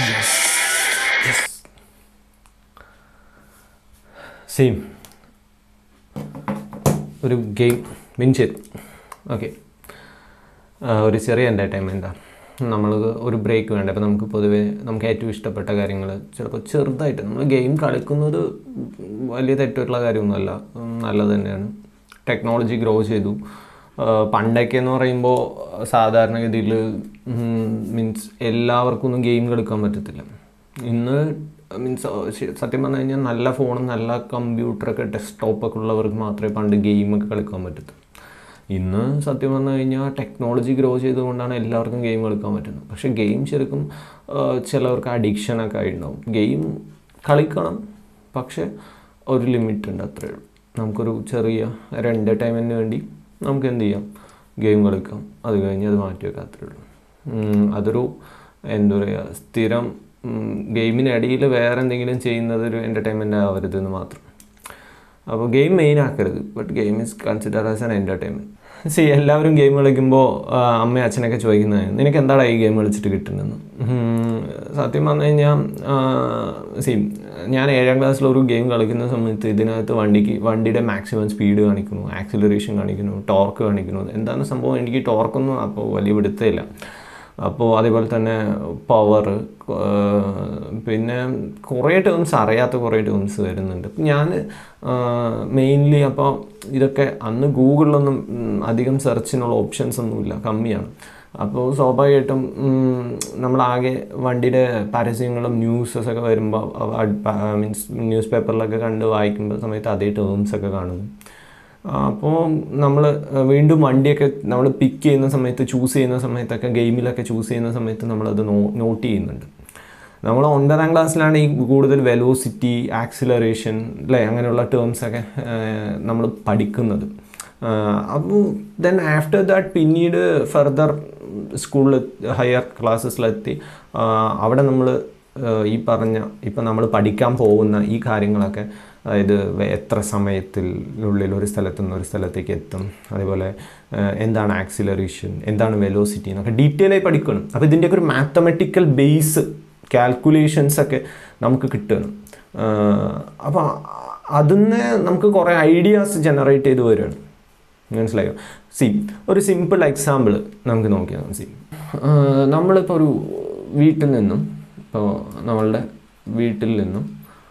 same ഒരു game win ചെയ്തു okay ഒരു ചെറിയ എൻ്റർടൈൻമെൻറ്റാണ് നമ്മൾ ഒരു ബ്രേക്ക് വേണ്ട അപ്പോൾ നമുക്ക് പൊതുവേ നമുക്ക് ഏറ്റവും ഇഷ്ടപ്പെട്ട കാര്യങ്ങൾ ചിലപ്പോൾ ചെറുതായിട്ട് നമ്മൾ ഗെയിം കളിക്കുന്നത് വലിയ തെറ്റുള്ള കാര്യമൊന്നുമല്ല ഉം, നല്ലത് തന്നെയാണ് ടെക്നോളജി ഗ്രോ ചെയ്തു ആ, പണ്ടൊക്കെ എന്ന് പറയുമ്പോൾ സാധാരണഗതിയിൽ മീൻസ് എല്ലാവർക്കും ഒന്നും ഗെയിം കളിക്കാൻ പറ്റത്തില്ല ഇന്ന് മീൻസ് സത്യം പറഞ്ഞു കഴിഞ്ഞാൽ നല്ല ഫോണും നല്ല കമ്പ്യൂട്ടറൊക്കെ ഡെസ്ക്ടോപ്പൊക്കെ ഉള്ളവർക്ക് മാത്രമേ പണ്ട് ഗെയിമൊക്കെ കളിക്കാൻ പറ്റത്തുള്ളൂ ഇന്ന് സത്യം പറഞ്ഞു കഴിഞ്ഞാൽ ടെക്നോളജി ഗ്രോ ചെയ്തുകൊണ്ടാണ് എല്ലാവർക്കും ഗെയിം കളിക്കാൻ പറ്റുന്നത് പക്ഷേ ഗെയിം ശരിക്കും ആ, ചിലവർക്ക് അഡിക്ഷനൊക്കെ ആയിട്ടുണ്ടാവും ഗെയിം കളിക്കണം പക്ഷേ ഒരു ലിമിറ്റ് ഉണ്ട് അത്രേ ഉള്ളൂ നമുക്കൊരു ചെറിയ ഒരു എൻ്റർടൈൻമെൻറ്റിന് വേണ്ടി നമുക്ക് എന്ത് ചെയ്യാം ഗെയിം കളിക്കാം അത് കഴിഞ്ഞ് അത് മാറ്റി വെക്കാം അത്രേ ഉള്ളൂ ഉം, അതൊരു എന്താ പറയുക സ്ഥിരം ഗെയിമിനിടയിൽ വേറെ എന്തെങ്കിലും ചെയ്യുന്നത് ഒരു എൻ്റർടൈൻമെൻ്റ് ആവരുത് എന്ന് മാത്രം അപ്പോൾ ഗെയിം മെയിൻ ആക്കരുത് but game is consider as an entertainment see എല്ലാവരും ഗെയിം കളിക്കുമ്പോൾ അമ്മയും അച്ഛനൊക്കെ ചോദിക്കുന്നത് നിനക്ക് എന്താണ് ഈ ഗെയിം കളിച്ചിട്ട് കിട്ടുന്നതെന്ന് ഉം, സത്യം പറഞ്ഞു കഴിഞ്ഞാൽ സി ഞാൻ ഏഴാം ക്ലാസ്സിൽ ഒരു ഗെയിം കളിക്കുന്ന സമയത്ത് ഇതിനകത്ത് വണ്ടിക്ക് വണ്ടിയുടെ മാക്സിമം സ്പീഡ് കാണിക്കുന്നു ആക്സിലറേഷൻ കാണിക്കുന്നു ടോർക്ക് കാണിക്കുന്നു എന്താണ് സംഭവം എനിക്ക് ടോർക്കൊന്നും അപ്പോൾ വലിയ പിടുത്തമില്ല അപ്പോൾ അതേപോലെ തന്നെ പവർ പിന്നെ കുറേ ടേംസ് അറിയാത്ത കുറേ ടേംസ് വരുന്നുണ്ട് ഇപ്പം ഞാൻ മെയിൻലി അപ്പോൾ ഇതൊക്കെ അന്ന് ഗൂഗിളിലൊന്നും ഉം, അധികം സെർച്ചിനുള്ള ഓപ്ഷൻസ് ഒന്നുമില്ല കമ്മിയാണ് അപ്പോൾ സ്വാഭാവികമായിട്ടും ഉം, നമ്മളാകെ വണ്ടിയുടെ പരസ്യങ്ങളും ന്യൂസസ് ഒക്കെ വരുമ്പോൾ മീൻസ് ന്യൂസ് പേപ്പറിലൊക്കെ കണ്ട് വായിക്കുമ്പോൾ സമയത്ത് അതേ ടേംസ് ഒക്കെ കാണുന്നു അപ്പോൾ നമ്മൾ വീണ്ടും വണ്ടിയൊക്കെ നമ്മൾ പിക്ക് ചെയ്യുന്ന സമയത്ത് ചൂസ് ചെയ്യുന്ന സമയത്തൊക്കെ ഗെയിമിലൊക്കെ ചൂസ് ചെയ്യുന്ന സമയത്ത് നമ്മളത് നോ നോട്ട് ചെയ്യുന്നുണ്ട് നമ്മൾ ഒൻപതാം ക്ലാസ്സിലാണ് ഈ കൂടുതൽ വെലോസിറ്റി ആക്സിലറേഷൻ അല്ലേ അങ്ങനെയുള്ള ടേംസൊക്കെ നമ്മൾ പഠിക്കുന്നത് അപ്പോൾ ദെൻ ആഫ്റ്റർ ദാറ്റ് പിന്നീട് ഫർദർ സ്കൂളിൽ ഹയർ ക്ലാസ്സസിലെത്തി അവിടെ നമ്മൾ ഈ പറഞ്ഞ ഇപ്പം നമ്മൾ പഠിക്കാൻ പോകുന്ന ഈ കാര്യങ്ങളൊക്കെ അതായത് വെ- എത്ര സമയത്തിനുള്ളിൽ ഒരു സ്ഥലത്ത് നിന്ന് ഒരു സ്ഥലത്തേക്ക് എത്തും അതേപോലെ ഏഹ്, എന്താണ് ആക്സിലറേഷൻ എന്താണ് വെലോസിറ്റി എന്നൊക്കെ ഡീറ്റെയിൽ ആയി പഠിക്കണം അപ്പോൾ ഇതിൻ്റെയൊക്കെ ഒരു മാത്തമെറ്റിക്കൽ ബേസ് കാൽക്കുലേഷൻസ് ഒക്കെ നമുക്ക് കിട്ടണം അപ്പോൾ അതിന്ന് നമുക്ക് കുറേ ഐഡിയാസ് ജനറേറ്റ് ചെയ്ത് വരികയാണ് മനസ്സിലായോ സി ഒരു സിമ്പിൾ എക്സാമ്പിൾ നമുക്ക് നോക്കിയാൽ സി നമ്മളിപ്പോൾ ഒരു വീട്ടിൽ നിന്നും ഇപ്പോൾ നമ്മളുടെ വീട്ടിൽ നിന്നും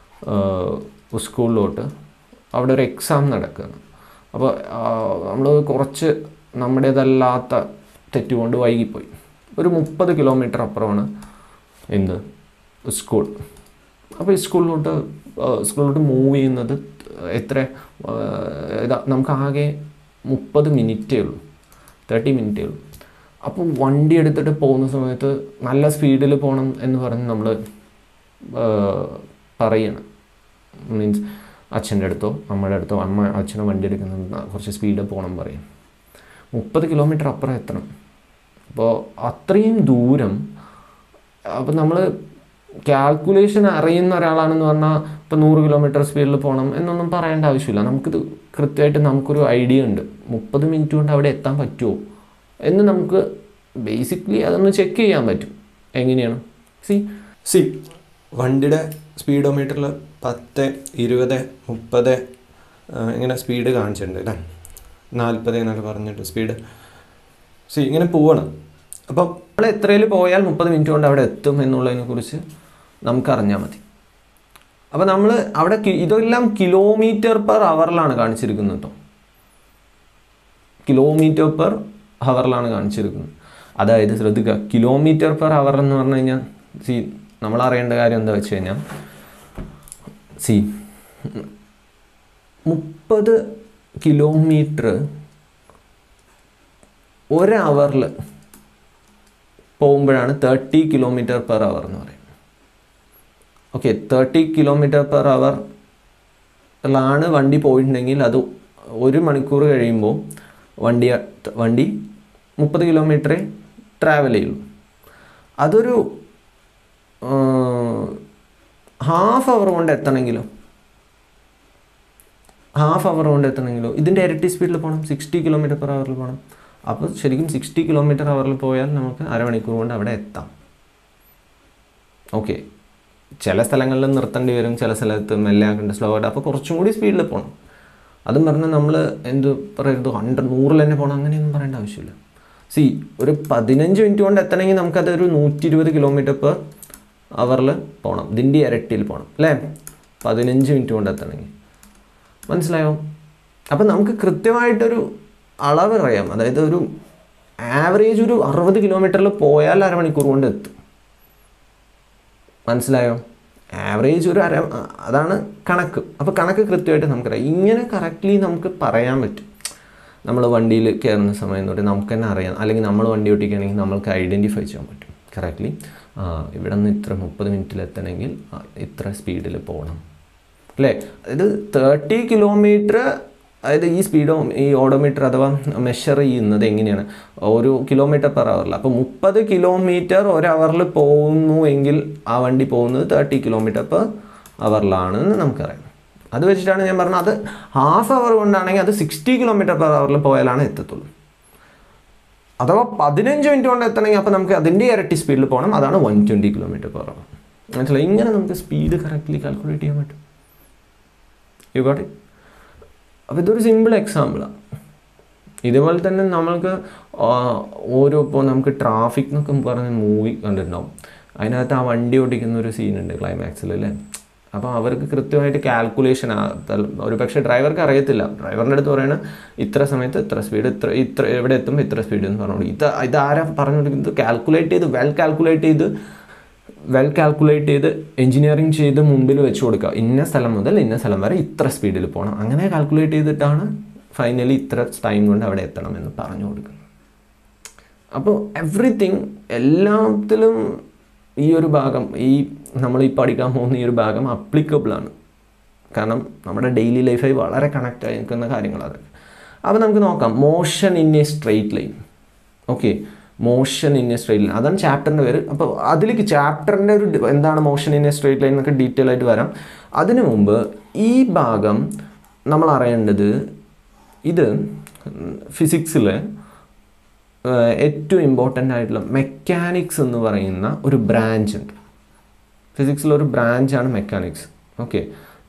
സ്കൂളിലോട്ട് അവിടെ ഒരു എക്സാം നടക്കുകയാണ് അപ്പോൾ നമ്മൾ കുറച്ച് നമ്മുടേതല്ലാത്ത തെറ്റുകൊണ്ട് വൈകിപ്പോയി ഒരു മുപ്പത് കിലോമീറ്റർ അപ്പുറമാണ് എന്ത് സ്കൂൾ അപ്പോൾ ഈ സ്കൂളിലോട്ട് സ്കൂളിലോട്ട് മൂവ് ചെയ്യുന്നത് എത്ര ആ, ഇതാ നമുക്ക് ആകെ മുപ്പത് മിനിറ്റേ ഉള്ളൂ തേർട്ടി മിനിറ്റേ ഉള്ളൂ അപ്പോൾ വണ്ടി എടുത്തിട്ട് പോകുന്ന സമയത്ത് നല്ല സ്പീഡിൽ പോകണം എന്ന് പറഞ്ഞ് നമ്മൾ പറയണം മീൻസ് അച്ഛൻ്റെ അടുത്തോ അമ്മയുടെ അടുത്തോ അമ്മ അച്ഛനോ വണ്ടി എടുക്കുന്നത് കുറച്ച് സ്പീഡിൽ പോകണം പറയും മുപ്പത് കിലോമീറ്റർ അപ്പുറം എത്തണം അപ്പോൾ അത്രയും ദൂരം അപ്പോൾ നമ്മൾ കാൽക്കുലേഷൻ അറിയുന്ന ഒരാളാണെന്ന് പറഞ്ഞാൽ ഇപ്പോൾ നൂറ് കിലോമീറ്റർ സ്പീഡിൽ പോകണം എന്നൊന്നും പറയേണ്ട ആവശ്യമില്ല നമുക്കിത് കൃത്യമായിട്ട് നമുക്കൊരു ഐഡിയ ഉണ്ട് മുപ്പത് മിനിറ്റ് കൊണ്ട് അവിടെ എത്താൻ പറ്റുമോ എന്ന് നമുക്ക് ബേസിക്കലി അതൊന്ന് ചെക്ക് ചെയ്യാൻ പറ്റും എങ്ങനെയാണ് സി സി വണ്ടിയുടെ സ്പീഡോമീറ്ററിൽ പത്ത് ഇരുപത് മുപ്പത് ഇങ്ങനെ സ്പീഡ് കാണിച്ചിട്ടുണ്ട് അല്ലേ നാൽപ്പത് എന്നൊക്കെ പറഞ്ഞിട്ട് സ്പീഡ് സി ഇങ്ങനെ പോവണം അപ്പം നമ്മൾ എത്രയിൽ പോയാൽ മുപ്പത് മിനിറ്റ് കൊണ്ട് അവിടെ എത്തും എന്നുള്ളതിനെ കുറിച്ച് നമുക്കറിഞ്ഞാൽ മതി അപ്പോൾ നമ്മൾ അവിടെ കി- ഇതെല്ലാം കിലോമീറ്റർ പെർ അവറിലാണ് കാണിച്ചിരിക്കുന്നത് കേട്ടോ കിലോമീറ്റർ പെർ ഹവറിലാണ് കാണിച്ചിരിക്കുന്നത് അതായത് ശ്രദ്ധിക്കുക കിലോമീറ്റർ പെർ ഹവർ എന്ന് പറഞ്ഞു കഴിഞ്ഞാൽ സി നമ്മൾ അറിയേണ്ട കാര്യം എന്താ വെച്ച് കഴിഞ്ഞാൽ സി മുപ്പത് കിലോമീറ്റർ ഒരു അവറിൽ പോകുമ്പോഴാണ് തേർട്ടി കിലോമീറ്റർ പെർ അവർ എന്ന് പറയുന്നത് okay thirty kilometre per hour ലാണ് വണ്ടി പോയിട്ടുണ്ടെങ്കിൽ അത് ഒരു മണിക്കൂർ കഴിയുമ്പോൾ വണ്ടി വണ്ടി മുപ്പത് കിലോമീറ്ററേ ട്രാവൽ ചെയ്യുള്ളൂ അതൊരു ഹാഫ് അവർ കൊണ്ട് എത്തണമെങ്കിലോ ഹാഫ് അവർ കൊണ്ട് എത്തണമെങ്കിലോ ഇതിൻ്റെ ഇരട്ടി സ്പീഡിൽ പോകണം സിക്സ്റ്റി കിലോമീറ്റർ പെർ അവറിൽ പോകണം അപ്പോൾ ശരിക്കും സിക്സ്റ്റി കിലോമീറ്റർ അവറിൽ പോയാൽ നമുക്ക് അരമണിക്കൂർ കൊണ്ട് അവിടെ എത്താം ഓക്കെ ചില സ്ഥലങ്ങളിൽ നിർത്തേണ്ടി വരും ചില സ്ഥലത്ത് മെല്ലെ ആക്കേണ്ട സ്ലോ ആയിട്ട് അപ്പോൾ കുറച്ചും കൂടി സ്പീഡിൽ പോകണം അതും പറഞ്ഞാൽ നമ്മൾ എന്ത് പറയരുത് ഹൺഡ്രഡ് നൂറിൽ തന്നെ പോകണം അങ്ങനെയൊന്നും പറയേണ്ട ആവശ്യമില്ല സി ഒരു പതിനഞ്ച് മിനിറ്റ് കൊണ്ട് എത്തണമെങ്കിൽ നമുക്കതൊരു നൂറ്റി ഇരുപത് കിലോമീറ്റർ പെർ അവറിൽ പോകണം ഇതിൻ്റെ ഇരട്ടിയിൽ പോകണം അല്ലേ പതിനഞ്ച് മിനിറ്റ് കൊണ്ട് എത്തണമെങ്കിൽ മനസ്സിലായോ അപ്പം നമുക്ക് കൃത്യമായിട്ടൊരു അളവ് അറിയാം അതായത് ഒരു ആവറേജ് ഒരു അറുപത് കിലോമീറ്ററിൽ പോയാൽ അരമണിക്കൂർ കൊണ്ട് എത്തും മനസ്സിലായോ ആവറേജ് ഒരു അര അതാണ് കണക്ക് അപ്പോൾ കണക്ക് കൃത്യമായിട്ട് നമുക്കറിയാം ഇങ്ങനെ കറക്റ്റ്ലി നമുക്ക് പറയാൻ പറ്റും നമ്മൾ വണ്ടിയിൽ കയറുന്ന സമയം തൊട്ട് നമുക്ക് തന്നെ അറിയാം അല്ലെങ്കിൽ നമ്മൾ വണ്ടി ഓട്ടിക്കുകയാണെങ്കിൽ നമ്മൾക്ക് ഐഡൻറ്റിഫൈ ചെയ്യാൻ പറ്റും കറക്റ്റ്ലി ഇവിടെ നിന്ന് ഇത്ര മുപ്പത് മിനിറ്റിൽ എത്തണമെങ്കിൽ ആ, ഇത്ര സ്പീഡിൽ പോകണം അല്ലേ അതായത് തേർട്ടി കിലോമീറ്റർ അതായത് ഈ സ്പീഡോ ഈ ഓഡോമീറ്റർ അഥവാ മെഷർ ചെയ്യുന്നത് എങ്ങനെയാണ് ഒരു കിലോമീറ്റർ പെർ അവറിൽ അപ്പോൾ മുപ്പത് കിലോമീറ്റർ ഒരു അവറിൽ പോകുന്നു എങ്കിൽ ആ വണ്ടി പോകുന്നത് തേർട്ടി കിലോമീറ്റർ പെർ അവറിലാണെന്ന് നമുക്കറിയാം അത് വെച്ചിട്ടാണ് ഞാൻ പറഞ്ഞത് അത് ഹാഫ് അവർ കൊണ്ടാണെങ്കിൽ അത് സിക്സ്റ്റി കിലോമീറ്റർ പെർ അവറിൽ പോയാലാണ് എത്തത്തുള്ളൂ അഥവാ പതിനഞ്ച് മിനിറ്റ് കൊണ്ട് എത്തണമെങ്കിൽ അപ്പോൾ നമുക്ക് അതിൻ്റെ ഇരട്ടി സ്പീഡിൽ പോകണം അതാണ് one twenty kilometre per hour മനസ്സിലായി ഇങ്ങനെ നമുക്ക് സ്പീഡ് കറക്റ്റ്ലി കാൽക്കുലേറ്റ് ചെയ്യാൻ പറ്റും യു ഗോട്ട് ഇറ്റ് അപ്പോൾ ഇതൊരു സിമ്പിൾ എക്സാമ്പിളാണ് ഇതുപോലെ തന്നെ നമ്മൾക്ക് ആ, ഓരോ ഇപ്പോൾ നമുക്ക് ട്രാഫിക് എന്നൊക്കെ പറഞ്ഞ മൂവി കണ്ടിട്ടുണ്ടാവും അതിനകത്ത് ആ വണ്ടി ഓടിക്കുന്ന ഒരു സീനുണ്ട് ക്ലൈമാക്സിൽ അല്ലേ അപ്പോൾ അവർക്ക് കൃത്യമായിട്ട് കാൽക്കുലേഷൻ ഒരു പക്ഷേ ഡ്രൈവർക്ക് അറിയത്തില്ല ഡ്രൈവറിൻ്റെ അടുത്ത് പറയണ ഇത്ര സമയത്ത് ഇത്ര സ്പീഡ് ഇത്ര ഇത്ര എവിടെ എത്തുമ്പോൾ ഇത്ര സ്പീഡ് എന്ന് പറഞ്ഞു ഇത് ഇത് ആരാ പറഞ്ഞു കൊടുക്കുന്നത് കാൽക്കുലേറ്റ് ചെയ്ത് വെൽ കാൽക്കുലേറ്റ് ചെയ്ത് വെൽ കാൽക്കുലേറ്റ് ചെയ്ത് എഞ്ചിനീയറിങ് ചെയ്ത് മുമ്പിൽ വെച്ച് കൊടുക്കുക ഇന്ന സ്ഥലം മുതൽ ഇന്ന സ്ഥലം വരെ ഇത്ര സ്പീഡിൽ പോകണം അങ്ങനെ കാൽക്കുലേറ്റ് ചെയ്തിട്ടാണ് ഫൈനലി ഇത്ര ടൈം കൊണ്ട് അവിടെ എത്തണം എന്ന് പറഞ്ഞു കൊടുക്കുന്നത് അപ്പോൾ എവറിത്തിങ് എല്ലാത്തിലും ഈ ഒരു ഭാഗം ഈ നമ്മൾ ഈ പഠിക്കാൻ പോകുന്ന ഈ ഒരു ഭാഗം അപ്ലിക്കബിൾ ആണ് കാരണം നമ്മുടെ ഡെയിലി ലൈഫായി വളരെ കണക്റ്റ് ആയി നിൽക്കുന്ന കാര്യങ്ങൾ അതൊക്കെ അപ്പോൾ നമുക്ക് നോക്കാം motion in a straight line okay motion in a straight line അതാണ് ചാപ്റ്ററിൻ്റെ പേര് അപ്പോൾ അതിലേക്ക് ചാപ്റ്ററിൻ്റെ ഒരു ഡി- എന്താണ് motion in a straight line എന്നൊക്കെ ഡീറ്റെയിൽ ആയിട്ട് വരാം അതിനു മുമ്പ് ഈ ഭാഗം നമ്മൾ അറിയേണ്ടത് ഇത് ഫിസിക്സിൽ ഏറ്റവും ഇമ്പോർട്ടൻ്റ് ആയിട്ടുള്ള മെക്കാനിക്സ് എന്ന് പറയുന്ന ഒരു ബ്രാഞ്ച് ഉണ്ട് ഫിസിക്സിലൊരു ബ്രാഞ്ചാണ് മെക്കാനിക്സ് ഓക്കെ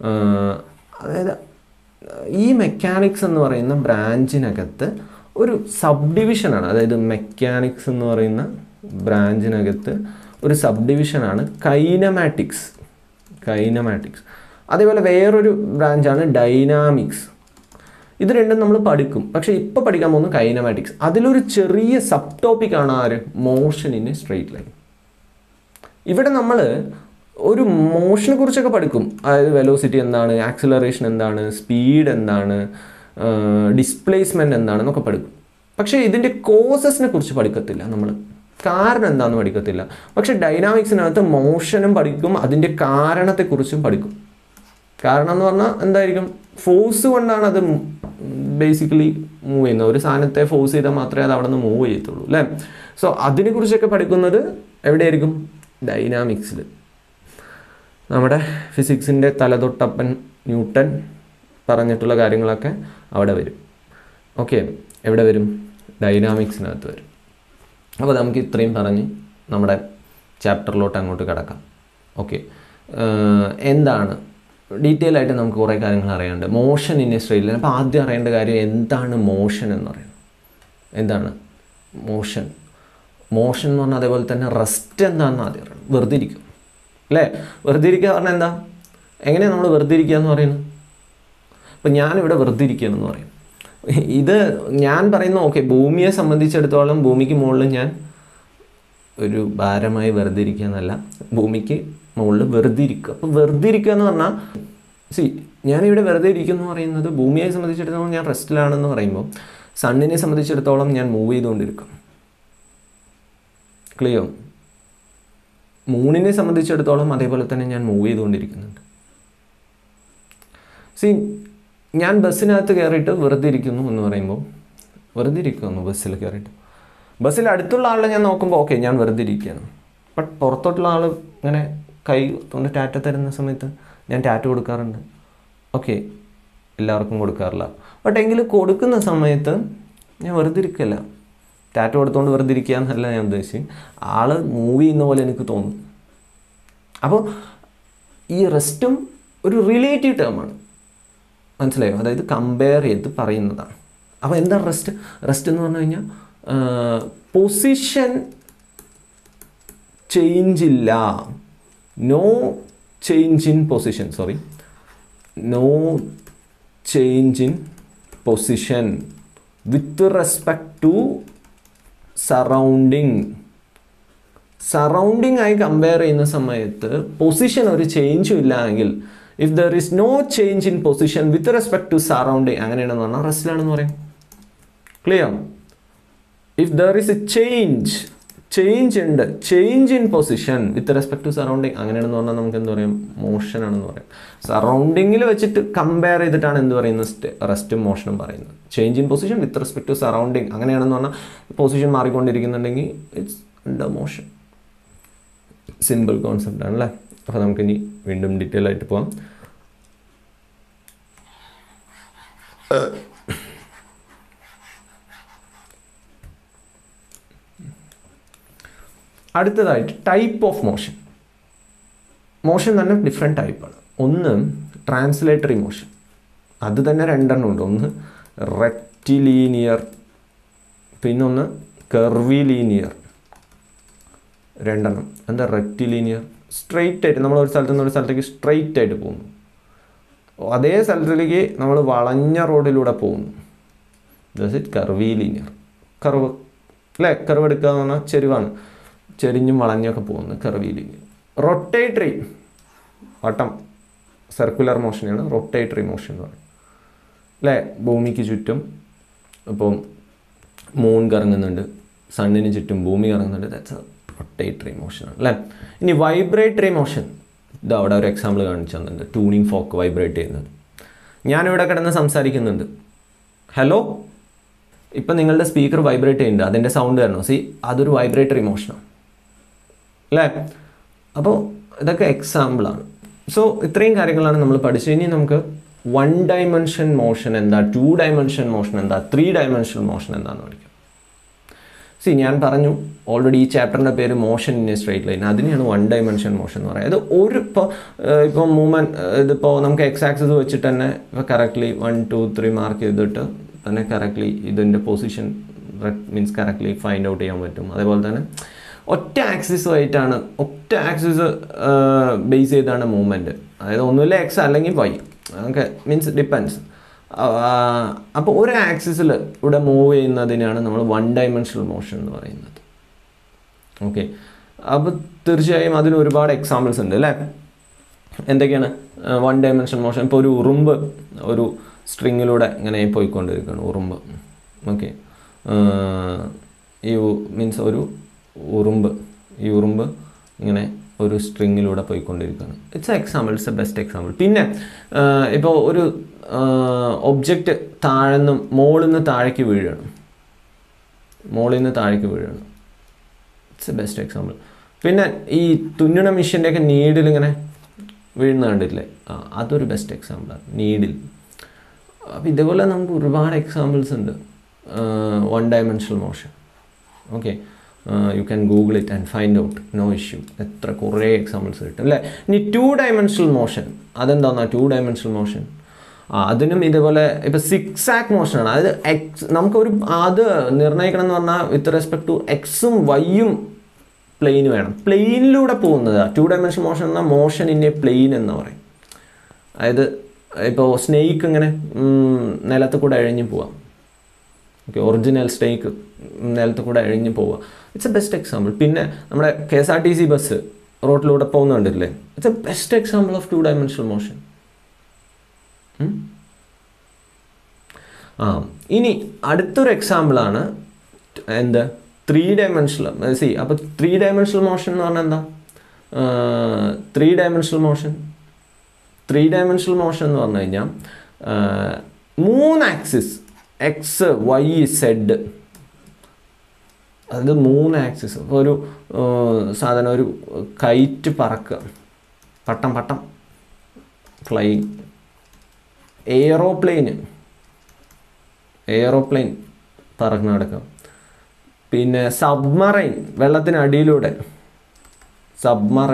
അതായത് ഈ മെക്കാനിക്സ് എന്ന് പറയുന്ന ബ്രാഞ്ചിനകത്ത് ഒരു സബ് ഡിവിഷനാണ് അതായത് മെക്കാനിക്സ് എന്ന് പറയുന്ന ബ്രാഞ്ചിനകത്ത് ഒരു സബ് ഡിവിഷനാണ് കൈനമാറ്റിക്സ് കൈനമാറ്റിക്സ് അതേപോലെ വേറൊരു ബ്രാഞ്ചാണ് ഡൈനാമിക്സ് ഇത് രണ്ടും നമ്മൾ പഠിക്കും പക്ഷേ ഇപ്പോൾ പഠിക്കാൻ പോകുന്ന കൈനമാറ്റിക്സ് അതിലൊരു ചെറിയ സബ് ടോപ്പിക്കാണ് ആര് motion in a straight line ഇവിടെ നമ്മൾ ഒരു മോഷനെ കുറിച്ചൊക്കെ പഠിക്കും അതായത് വെലോസിറ്റി എന്താണ് ആക്സിലറേഷൻ എന്താണ് സ്പീഡ് എന്താണ് ഡിസ്പ്ലേസ്മെൻറ്റ് എന്താണെന്നൊക്കെ പഠിക്കും പക്ഷേ ഇതിൻ്റെ കോസസിനെ കുറിച്ച് പഠിക്കത്തില്ല നമ്മൾ കാരണം എന്താണെന്ന് പഠിക്കത്തില്ല പക്ഷേ ഡൈനാമിക്സിനകത്ത് മോഷനും പഠിക്കും അതിൻ്റെ കാരണത്തെക്കുറിച്ചും പഠിക്കും കാരണം എന്ന് പറഞ്ഞാൽ എന്തായിരിക്കും ഫോഴ്സ് കൊണ്ടാണ് അത് ബേസിക്കലി മൂവ് ചെയ്യുന്നത് ഒരു സാധനത്തെ ഫോഴ്സ് ചെയ്താൽ മാത്രമേ അത് അവിടെ നിന്ന് മൂവ് ചെയ്യത്തുള്ളൂ അല്ലേ സോ അതിനെക്കുറിച്ചൊക്കെ പഠിക്കുന്നത് എവിടെയായിരിക്കും ഡൈനാമിക്സിൽ നമ്മുടെ ഫിസിക്സിൻ്റെ തലതൊട്ടപ്പൻ ന്യൂട്ടൺ പറഞ്ഞിട്ടുള്ള കാര്യങ്ങളൊക്കെ അവിടെ വരും ഓക്കെ എവിടെ വരും ഡൈനാമിക്സിനകത്ത് വരും അപ്പോൾ നമുക്ക് ഇത്രയും പറഞ്ഞ് നമ്മുടെ ചാപ്റ്ററിലോട്ട് അങ്ങോട്ട് കിടക്കാം ഓക്കെ എന്താണ് ഡീറ്റെയിൽ ആയിട്ട് നമുക്ക് കുറേ കാര്യങ്ങൾ അറിയാനുണ്ട് motion in a straight line അപ്പോൾ ആദ്യം അറിയേണ്ട കാര്യം എന്താണ് മോഷൻ എന്ന് പറയുന്നത് എന്താണ് മോഷൻ മോഷൻ എന്ന് പറഞ്ഞാൽ അതേപോലെ തന്നെ റെസ്റ്റ് എന്താണെന്ന് ആദ്യം അറിയണം വെറുതെ ഇരിക്കും അല്ലേ വെറുതെ ഇരിക്കുക പറഞ്ഞാൽ എന്താ എങ്ങനെയാണ് നമ്മൾ വെറുതെ ഇരിക്കുക എന്ന് പറയുന്നത് അപ്പം ഞാനിവിടെ വെറുതെ ഇരിക്കുകയെന്ന് പറയും ഇത് ഞാൻ പറയുന്ന ഓക്കെ ഭൂമിയെ സംബന്ധിച്ചിടത്തോളം ഭൂമിക്ക് മുകളിൽ ഞാൻ ഒരു ഭാരമായി വെറുതെ ഇരിക്കുക എന്നല്ല ഭൂമിക്ക് മുകളിൽ വെറുതെ ഇരിക്കുക അപ്പോൾ വെറുതെ ഇരിക്കുക എന്ന് പറഞ്ഞാൽ സി ഞാനിവിടെ വെറുതെ ഇരിക്കുന്നു എന്ന് പറയുന്നത് ഭൂമിയെ സംബന്ധിച്ചിടത്തോളം ഞാൻ റെസ്റ്റിലാണെന്ന് പറയുമ്പോൾ സണ്ണിനെ സംബന്ധിച്ചിടത്തോളം ഞാൻ മൂവ് ചെയ്തുകൊണ്ടിരിക്കും ക്ലിയർ മൂണിനെ സംബന്ധിച്ചിടത്തോളം അതേപോലെ തന്നെ ഞാൻ മൂവ് ചെയ്തുകൊണ്ടിരിക്കുന്നുണ്ട് സി ഞാൻ ബസ്സിനകത്ത് കയറിയിട്ട് വെറുതെ ഇരിക്കുന്നു എന്ന് പറയുമ്പോൾ വെറുതെ ഇരിക്കുന്നു ബസ്സിൽ കയറിയിട്ട് ബസ്സിൽ അടുത്തുള്ള ആളെ ഞാൻ നോക്കുമ്പോൾ ഓക്കെ ഞാൻ വെറുതെ ഇരിക്കുകയാണ് ബട്ട് പുറത്തോട്ടുള്ള ആൾ ഇങ്ങനെ കൈ കൊണ്ട് ടാറ്റ തരുന്ന സമയത്ത് ഞാൻ ടാറ്റ കൊടുക്കാറുണ്ട് ഓക്കെ എല്ലാവർക്കും കൊടുക്കാറില്ല ബട്ട് എങ്കിലും കൊടുക്കുന്ന സമയത്ത് ഞാൻ വെറുതെ ഇരിക്കല്ല ടാറ്റ കൊടുത്തുകൊണ്ട് വെറുതെ ഇരിക്കുക എന്നല്ല ഞാൻ ഉദ്ദേശിച്ചത് ആൾ മൂവ് ചെയ്യുന്ന പോലെ എനിക്ക് തോന്നും അപ്പോൾ ഈ റെസ്റ്റും ഒരു റിലേറ്റീവ് ടേമാണ് മനസ്സിലായോ അതായത് കമ്പയർ ചെയ്ത് പറയുന്നതാണ് അപ്പോൾ എന്താ റെസ്റ്റ് റെസ്റ്റ് എന്ന് പറഞ്ഞു കഴിഞ്ഞാൽ പൊസിഷൻ ചേഞ്ച് ഇല്ല no change in position sorry no change in position with respect to surrounding surrounding ആയി കമ്പയർ ചെയ്യുന്ന സമയത്ത് പൊസിഷൻ ഒരു ചേഞ്ചും ഇല്ല എങ്കിൽ if there is no change in position with respect to surrounding അങ്ങനെയാണെന്ന് പറഞ്ഞാൽ റെസ്റ്റിലാണെന്ന് പറയും clear if there is a change change ഉണ്ട് change in position with respect to surrounding അങ്ങനെയാണെന്ന് പറഞ്ഞാൽ നമുക്ക് എന്ത് പറയും മോഷൻ ആണെന്ന് പറയും സറൗണ്ടിങ്ങിൽ വെച്ചിട്ട് കമ്പയർ ചെയ്തിട്ടാണ് എന്ത് പറയുന്നത് റെസ്റ്റും മോഷനും പറയുന്നത് change in position with respect to surrounding അങ്ങനെയാണെന്ന് പറഞ്ഞാൽ പൊസിഷൻ മാറിക്കൊണ്ടിരിക്കുന്നുണ്ടെങ്കിൽ it's under motion simple concept ആണല്ലേ അപ്പോൾ നമുക്കിനി വീണ്ടും ഡീറ്റെയിൽ ആയിട്ട് പോവാം അടുത്തതായിട്ട് ടൈപ്പ് ഓഫ് മോഷൻ മോഷൻ തന്നെ ഡിഫറെൻറ്റ് ടൈപ്പാണ് ഒന്ന് ട്രാൻസ്ലേറ്ററി മോഷൻ അത് തന്നെ രണ്ടെണ്ണം ഉണ്ട് ഒന്ന് റെക്റ്റിലീനിയർ പിന്നൊന്ന് കർവിലീനിയർ രണ്ടെണ്ണം എന്താ റെക്റ്റിലീനിയർ സ്ട്രെയിറ്റ് ആയിട്ട് നമ്മൾ ഒരു സ്ഥലത്ത് നിന്ന് ഒരു സ്ഥലത്തേക്ക് സ്ട്രെയിറ്റ് ആയിട്ട് പോകുന്നു അതേ സ്ഥലത്തിലേക്ക് നമ്മൾ വളഞ്ഞ റോഡിലൂടെ പോകുന്നു does it curvilinear curve അല്ലേ കർവ് എടുക്കുക എന്ന് പറഞ്ഞാൽ ചെരുവാണ് ചെരിഞ്ഞും വളഞ്ഞൊക്കെ പോകുന്നു കർവി ലീനിയർ റൊട്ടേറ്ററി വട്ടം സർക്കുലർ മോഷനാണ് റൊട്ടേറ്ററി മോഷൻ എന്ന് പറയുന്നത് അല്ലേ ഭൂമിക്ക് ചുറ്റും ഇപ്പം മൂൺ കറങ്ങുന്നുണ്ട് സണ്ണിന് ചുറ്റും ഭൂമി കറങ്ങുന്നുണ്ട് ദാറ്റ്സ് റൊട്ടേറ്ററി മോഷനാണ് അല്ലേ ഇനി വൈബ്രേറ്ററി മോഷൻ ഇത് അവിടെ ഒരു എക്സാമ്പിൾ കാണിച്ചു തന്നിട്ടുണ്ട് ട്യൂണിങ് ഫോക്ക് വൈബ്രേറ്റ് ചെയ്യുന്നത് ഞാനിവിടെ കിടന്ന് സംസാരിക്കുന്നുണ്ട് ഹലോ ഇപ്പം നിങ്ങളുടെ സ്പീക്കർ വൈബ്രേറ്റ് ചെയ്യുന്നുണ്ട് അതിൻ്റെ സൗണ്ട് തരണം സി അതൊരു വൈബ്രേറ്ററി മോഷനാണ് അല്ലേ അപ്പോൾ ഇതൊക്കെ എക്സാമ്പിളാണ് സോ ഇത്രയും കാര്യങ്ങളാണ് നമ്മൾ പഠിച്ചത് ഇനി നമുക്ക് വൺ ഡൈമെൻഷൻ മോഷൻ എന്താ ടു ഡൈമെൻഷൻ മോഷൻ എന്താ ത്രീ ഡൈമെൻഷൻ മോഷൻ എന്താണെന്ന് പഠിക്കാം സി ഞാൻ പറഞ്ഞു ഓൾറെഡി ഈ ചാപ്റ്ററിൻ്റെ പേര് motion in a straight line അതിനെയാണ് വൺ ഡൈമെൻഷൻ മോഷൻ എന്ന് പറയുന്നത് അത് ഒരു ഇപ്പോൾ ഇപ്പോൾ മൂവ്മെൻറ്റ് ഇതിപ്പോൾ നമുക്ക് എക്സ് ആക്സസ് വെച്ചിട്ട് തന്നെ ഇപ്പോൾ correctly one two three mark ചെയ്തിട്ട് തന്നെ കറക്റ്റ്ലി ഇതിൻ്റെ position means correctly find out ചെയ്യാൻ പറ്റും അതേപോലെ തന്നെ ഒറ്റ ആക്സിസുമായിട്ടാണ് ഒറ്റ ആക്സിസ് ബേസ് ചെയ്താണ് മൂവ്മെൻറ്റ് അതായത് ഒന്നുമില്ല എക്സ് അല്ലെങ്കിൽ വൈ ഓക്കെ മീൻസ് ഡിപ്പെൻസ് അപ്പോൾ ഒരു ആക്സിസിൽ ഇവിടെ മൂവ് ചെയ്യുന്നതിനാണ് നമ്മൾ വൺ ഡൈമെൻഷണൽ മോഷൻ എന്ന് പറയുന്നത് ഓക്കെ അപ്പോൾ തീർച്ചയായും അതിന് ഒരുപാട് എക്സാമ്പിൾസ് ഉണ്ട് അല്ലേ എന്തൊക്കെയാണ് വൺ ഡൈമെൻഷൻ മോഷൻ ഇപ്പോൾ ഒരു ഉറുമ്പ് ഒരു സ്ട്രിങ്ങിലൂടെ ഇങ്ങനെ പോയിക്കൊണ്ടിരിക്കുകയാണ് ഉറുമ്പ് ഓക്കെ ഈ മീൻസ് ഒരു ഉറുമ്പ് ഈ ഉറുമ്പ് ഇങ്ങനെ ഒരു സ്ട്രിങ്ങിലൂടെ പോയിക്കൊണ്ടിരിക്കുകയാണ് it's a example it's a best example പിന്നെ ഇപ്പോൾ ഒരു ഒബ്ജക്റ്റ് താഴെ നിന്ന് മോളിൽ നിന്ന് താഴേക്ക് വീഴുകയാണ് മോളിൽ നിന്ന് താഴേക്ക് വീഴുകയാണ് ഇറ്റ്സ് എ ബെസ്റ്റ് എക്സാമ്പിൾ പിന്നെ ഈ തുന്നണ മെഷീൻ്റെയൊക്കെ നീഡിൽ ഇങ്ങനെ വീഴുന്ന കണ്ടില്ലേ ആ അതൊരു ബെസ്റ്റ് എക്സാമ്പിളാണ് നീഡിൽ അപ്പോൾ ഇതേപോലെ നമുക്ക് ഒരുപാട് എക്സാമ്പിൾസ് ഉണ്ട് one dimensional motion okay you can Google it and find out no issue എത്ര കുറേ എക്സാമ്പിൾസ് കിട്ടും അല്ലേ ഇനി ടു ഡയമെൻഷണൽ മോഷൻ അതെന്താണെന്നാ ടു ഡയമെൻഷണൽ മോഷൻ ആ അതിനും ഇതേപോലെ ഇപ്പോൾ സിക്സ് ആക്ക് മോഷനാണ് അതായത് എക്സ് നമുക്കൊരു അത് നിർണ്ണയിക്കണം എന്ന് പറഞ്ഞാൽ വിത്ത് റെസ്പെക്ട് ടു എക്സും വൈയും പ്ലെയിൻ വേണം പ്ലെയിനിലൂടെ പോകുന്നത് ടു ഡയമെൻഷൻ മോഷൻ എന്നാൽ മോഷൻ ഇൻ എ പ്ലെയിൻ എന്ന് പറയും അതായത് ഇപ്പോൾ സ്നേക്ക് ഇങ്ങനെ നിലത്ത് കൂടെ അഴിഞ്ഞു പോവാം ഓക്കെ ഒറിജിനൽ സ്നേക്ക് നിലത്ത് കൂടെ അഴിഞ്ഞു പോവുക ഇറ്റ്സ് എ ബെസ്റ്റ് എക്സാമ്പിൾ പിന്നെ നമ്മുടെ K S R T C bus റോഡിലൂടെ പോകുന്ന കണ്ടില്ലേ it's a best example of two dimensional motion ആ ഇനി അടുത്തൊരു എക്സാമ്പിളാണ് എന്ത് ത്രീ ഡയമെൻഷണൽ സി അപ്പോൾ ത്രീ ഡയമെൻഷണൽ മോഷൻ എന്ന് പറഞ്ഞാൽ എന്താ three dimensional motion three dimensional motion എന്ന് പറഞ്ഞു കഴിഞ്ഞാൽ മൂന്ന് ആക്സിസ് എക്സ് വൈ സെഡ് അത് മൂന്ന് ആക്സിസ് ഇപ്പോൾ ഒരു സാധനം ഒരു കൈറ്റ് പറക്കുക പട്ടം പട്ടം ഫ്ലൈങ് എയറോപ്ലെയിന് എയറോപ്ലെയിൻ പറന്ന് നടക്കുക പിന്നെ സബ്മറൈൻ വെള്ളത്തിനടിയിലൂടെ സബ്മറൈൻ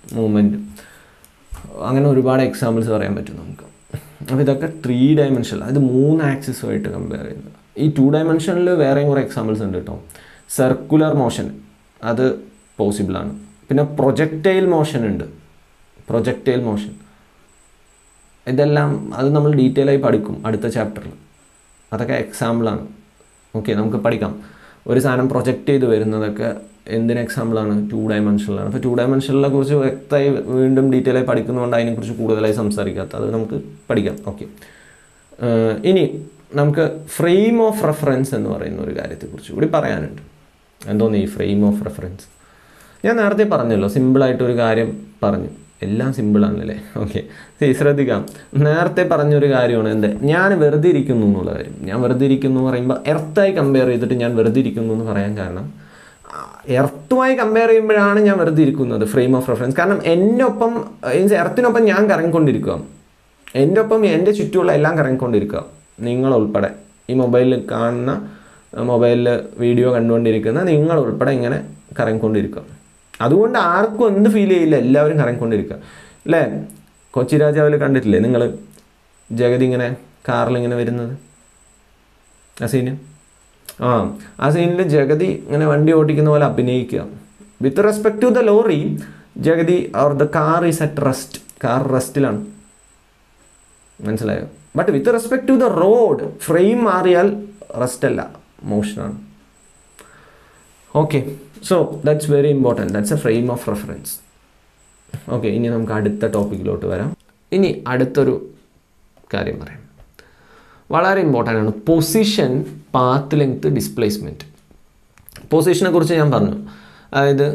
മൂവ്മെൻറ്റ് അങ്ങനെ ഒരുപാട് എക്സാമ്പിൾസ് പറയാൻ പറ്റും നമുക്ക് അപ്പോൾ ഇതൊക്കെ ത്രീ ഡയമെൻഷൻ അത് മൂന്ന് ആക്സിസുമായിട്ട് കമ്പയർ ചെയ്യുന്നത് ഈ ടു ഡയമെൻഷനിൽ വേറെയും കുറേ എക്സാമ്പിൾസ് ഉണ്ട് കേട്ടോ സർക്കുലർ മോഷൻ അത് പോസിബിളാണ് പിന്നെ പ്രൊജക്റ്റൈൽ മോഷൻ ഉണ്ട് പ്രൊജക്റ്റൈൽ മോഷൻ ഇതെല്ലാം അത് നമ്മൾ ഡീറ്റെയിൽ ആയി പഠിക്കും അടുത്ത ചാപ്റ്ററിൽ അതൊക്കെ എക്സാമ്പിളാണ് ഓക്കെ നമുക്ക് പഠിക്കാം ഒരു സാധനം പ്രൊജക്റ്റ് ചെയ്ത് വരുന്നതൊക്കെ എന്തിന് എക്സാമ്പിളാണ് ടു ഡയമെൻഷനിലാണ് അപ്പോൾ ടു ഡയമെൻഷനിലെ കുറിച്ച് വ്യക്തമായി വീണ്ടും ഡീറ്റെയിൽ ആയി പഠിക്കുന്നതുകൊണ്ട് അതിനെക്കുറിച്ച് കൂടുതലായി സംസാരിക്കാത്ത അത് നമുക്ക് പഠിക്കാം ഓക്കെ ഇനി നമുക്ക് ഫ്രെയിം ഓഫ് റെഫറൻസ് എന്ന് പറയുന്ന ഒരു കാര്യത്തെക്കുറിച്ച് കൂടി പറയാനുണ്ട് എന്തോന്ന് ഈ ഫ്രെയിം ഓഫ് റെഫറൻസ് ഞാൻ നേരത്തെ പറഞ്ഞല്ലോ സിമ്പിളായിട്ടൊരു കാര്യം പറഞ്ഞു എല്ലാം സിമ്പിളാണല്ലേ ഓക്കെ ശ്രദ്ധിക്കാം നേരത്തെ പറഞ്ഞൊരു കാര്യമാണ് എന്ത് ഞാൻ വെറുതെ ഇരിക്കുന്നു എന്നുള്ള കാര്യം ഞാൻ വെറുതെ ഇരിക്കുന്നു എന്ന് പറയുമ്പോൾ എർത്തായി കമ്പയർ ചെയ്തിട്ട് ഞാൻ വെറുതെ ഇരിക്കുന്നു എന്ന് പറയാൻ കാരണം എർത്തുമായി കമ്പയർ ചെയ്യുമ്പോഴാണ് ഞാൻ വെറുതെ ഇരിക്കുന്നത് ഫ്രെയിം ഓഫ് റെഫറൻസ് കാരണം എൻ്റെ ഒപ്പം മീൻസ് എർത്തിനൊപ്പം ഞാൻ കറങ്ങിക്കൊണ്ടിരിക്കുക എൻ്റെ ഒപ്പം എൻ്റെ ചുറ്റുമുള്ള എല്ലാം കറങ്ങിക്കൊണ്ടിരിക്കുക നിങ്ങളുൾപ്പെടെ ഈ മൊബൈലിൽ കാണുന്ന മൊബൈലിൽ വീഡിയോ കണ്ടുകൊണ്ടിരിക്കുന്ന നിങ്ങൾ ഉൾപ്പെടെ ഇങ്ങനെ കറങ്ങിക്കൊണ്ടിരിക്കുക അതുകൊണ്ട് ആർക്കും എന്ത് ഫീൽ ചെയ്യില്ല എല്ലാവരും കറങ്ങിക്കൊണ്ടിരിക്കുക അല്ലേ കൊച്ചി രാജാവിൽ കണ്ടിട്ടില്ലേ നിങ്ങൾ ജഗതി ഇങ്ങനെ കാറിൽ ഇങ്ങനെ വരുന്നത് ആ സീന് ആ ആ സീനിൽ ജഗതി ഇങ്ങനെ വണ്ടി ഓടിക്കുന്ന പോലെ അഭിനയിക്കുക with respect to the lorry ജഗതി or the car is at rest car റെസ്റ്റിലാണ് മനസ്സിലായോ but with respect to the road frame മാറിയാൽ റെസ്റ്റ് അല്ല മോഷനാണ് okay so that's very important that's a frame of reference okay ഇനി നമുക്ക് അടുത്ത ടോപ്പിക്കിലോട്ട് വരാം ഇനി അടുത്തൊരു കാര്യം പറയാം വളരെ ഇമ്പോർട്ടൻ്റ് ആണ് പൊസിഷൻ പാത്ത് ലെങ്ത് ഡിസ്പ്ലേസ്മെൻറ്റ് പൊസിഷനെ കുറിച്ച് ഞാൻ പറഞ്ഞു അതായത്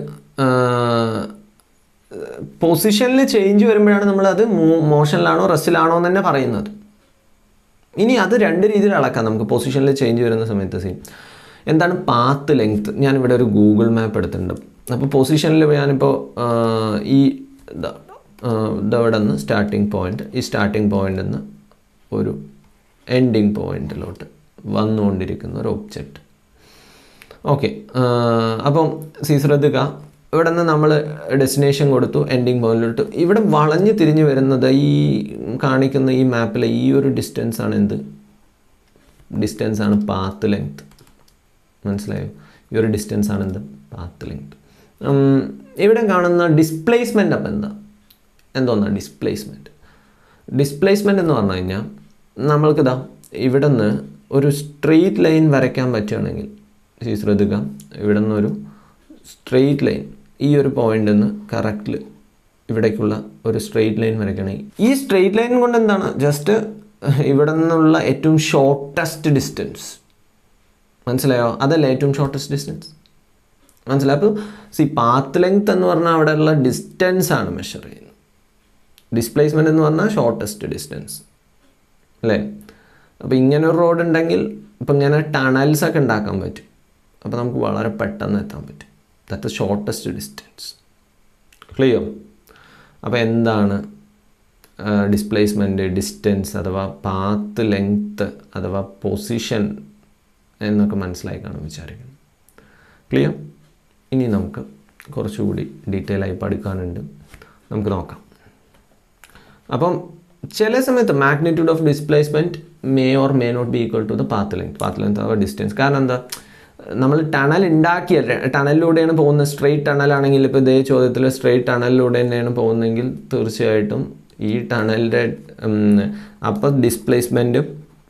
പൊസിഷനിൽ ചേഞ്ച് വരുമ്പോഴാണ് നമ്മളത് മോഷനിലാണോ റെസ്റ്റിലാണോ എന്ന് തന്നെ പറയുന്നത് ഇനി അത് രണ്ട് രീതിയിൽ അളക്കാം നമുക്ക് പൊസിഷനിൽ ചേഞ്ച് വരുന്ന സമയത്ത് സീൻ എന്താണ് പാത്ത് ലെങ്ത് ഞാനിവിടെ ഒരു ഗൂഗിൾ മാപ്പ് എടുത്തിട്ടുണ്ട് അപ്പോൾ പൊസിഷനിൽ ഞാനിപ്പോൾ ഈ ഇതവിടെ നിന്ന് സ്റ്റാർട്ടിംഗ് പോയിൻ്റ് ഈ സ്റ്റാർട്ടിംഗ് പോയിൻ്റിൽ നിന്ന് ഒരു എൻഡിങ് പോയിന്റിലോട്ട് വന്നുകൊണ്ടിരിക്കുന്ന ഒരു ഒബ്ജക്റ്റ് ഓക്കെ അപ്പം സി ശ്രദ്ധിക്കുക ഇവിടെ നിന്ന് നമ്മൾ ഡെസ്റ്റിനേഷൻ കൊടുത്തു എൻഡിങ് പോയിന്റിലോട്ട് ഇവിടെ വളഞ്ഞ് തിരിഞ്ഞ് വരുന്നത് ഈ കാണിക്കുന്ന ഈ മാപ്പിലെ ഈ ഒരു ഡിസ്റ്റൻസ് ആണ് എന്ത് ഡിസ്റ്റൻസ് ആണ് പാത്ത് ലെങ്ത് മനസ്സിലായോ ഈ ഒരു ഡിസ്റ്റൻസ് ആണ് എന്ത് പാത്ത് ലെങ്ത് ഇവിടെ കാണുന്ന ഡിസ്പ്ലേസ്മെൻ്റ് അപ്പം എന്താ എന്തോന്നാ ഡിസ്പ്ലേസ്മെൻറ്റ് ഡിസ്പ്ലേസ്മെൻ്റ് എന്ന് പറഞ്ഞു കഴിഞ്ഞാൽ നമ്മൾക്കിതാ ഇവിടെ നിന്ന് ഒരു സ്ട്രെയിറ്റ് ലൈൻ വരയ്ക്കാൻ പറ്റുകയാണെങ്കിൽ ഈ ശ്രദ്ധിക്കാം ഇവിടെ നിന്നൊരു സ്ട്രെയിറ്റ് ലൈൻ ഈ ഒരു പോയിന്റിൽ നിന്ന് കറക്റ്റിൽ ഇവിടേക്കുള്ള ഒരു സ്ട്രെയിറ്റ് ലൈൻ വരയ്ക്കുകയാണെങ്കിൽ ഈ സ്ട്രെയിറ്റ് ലൈൻ കൊണ്ട് എന്താണ് ജസ്റ്റ് ഇവിടെ നിന്നുള്ള ഏറ്റവും ഷോർട്ടസ്റ്റ് ഡിസ്റ്റൻസ് മനസ്സിലായോ അതല്ല ഏറ്റവും ഷോർട്ടസ്റ്റ് ഡിസ്റ്റൻസ് മനസ്സിലായി അപ്പോൾ സി പാത്ത് ലെങ്ത് എന്ന് പറഞ്ഞാൽ അവിടെയുള്ള ഡിസ്റ്റൻസ് ആണ് മെഷർ ചെയ്യുന്നത് ഡിസ്പ്ലേസ്മെൻ്റ് എന്ന് പറഞ്ഞാൽ ഷോർട്ടസ്റ്റ് ഡിസ്റ്റൻസ് അല്ലേ അപ്പോൾ ഇങ്ങനെ ഒരു റോഡ് ഉണ്ടെങ്കിൽ ഇപ്പം ഇങ്ങനെ ടണൽസ് ഒക്കെ ഉണ്ടാക്കാൻ പറ്റും അപ്പോൾ നമുക്ക് വളരെ പെട്ടെന്ന് എത്താൻ പറ്റും ദാറ്റ് ഷോർട്ടസ്റ്റ് ഡിസ്റ്റൻസ് ക്ലിയർ അപ്പോൾ എന്താണ് ഡിസ്പ്ലേസ്മെൻറ്റ് ഡിസ്റ്റൻസ് അഥവാ പാത്ത് ലെങ്ത്ത് അഥവാ പൊസിഷൻ എന്നൊക്കെ മനസ്സിലായി കാണും വിചാരിക്കുന്നു ക്ലിയർ ഇനി നമുക്ക് കുറച്ചുകൂടി ഡീറ്റെയിൽ ആയി പഠിക്കാനുണ്ട് നമുക്ക് നോക്കാം അപ്പം ചില സമയത്ത് magnitude of displacement may or may not be equal to the path length path length അഥവാ ഡിസ്റ്റൻസ് കാരണം എന്താ നമ്മൾ ടണൽ ഉണ്ടാക്കിയ ടണലിലൂടെയാണ് പോകുന്നത് സ്ട്രെയിറ്റ് ടണലാണെങ്കിൽ ഇപ്പോൾ ഇതേ ചോദ്യത്തിൽ സ്ട്രെയിറ്റ് ടണലിലൂടെ തന്നെയാണ് പോകുന്നതെങ്കിൽ തീർച്ചയായിട്ടും ഈ ടണലിൻ്റെ അപ്പോൾ ഡിസ്പ്ലേസ്മെൻറ്റും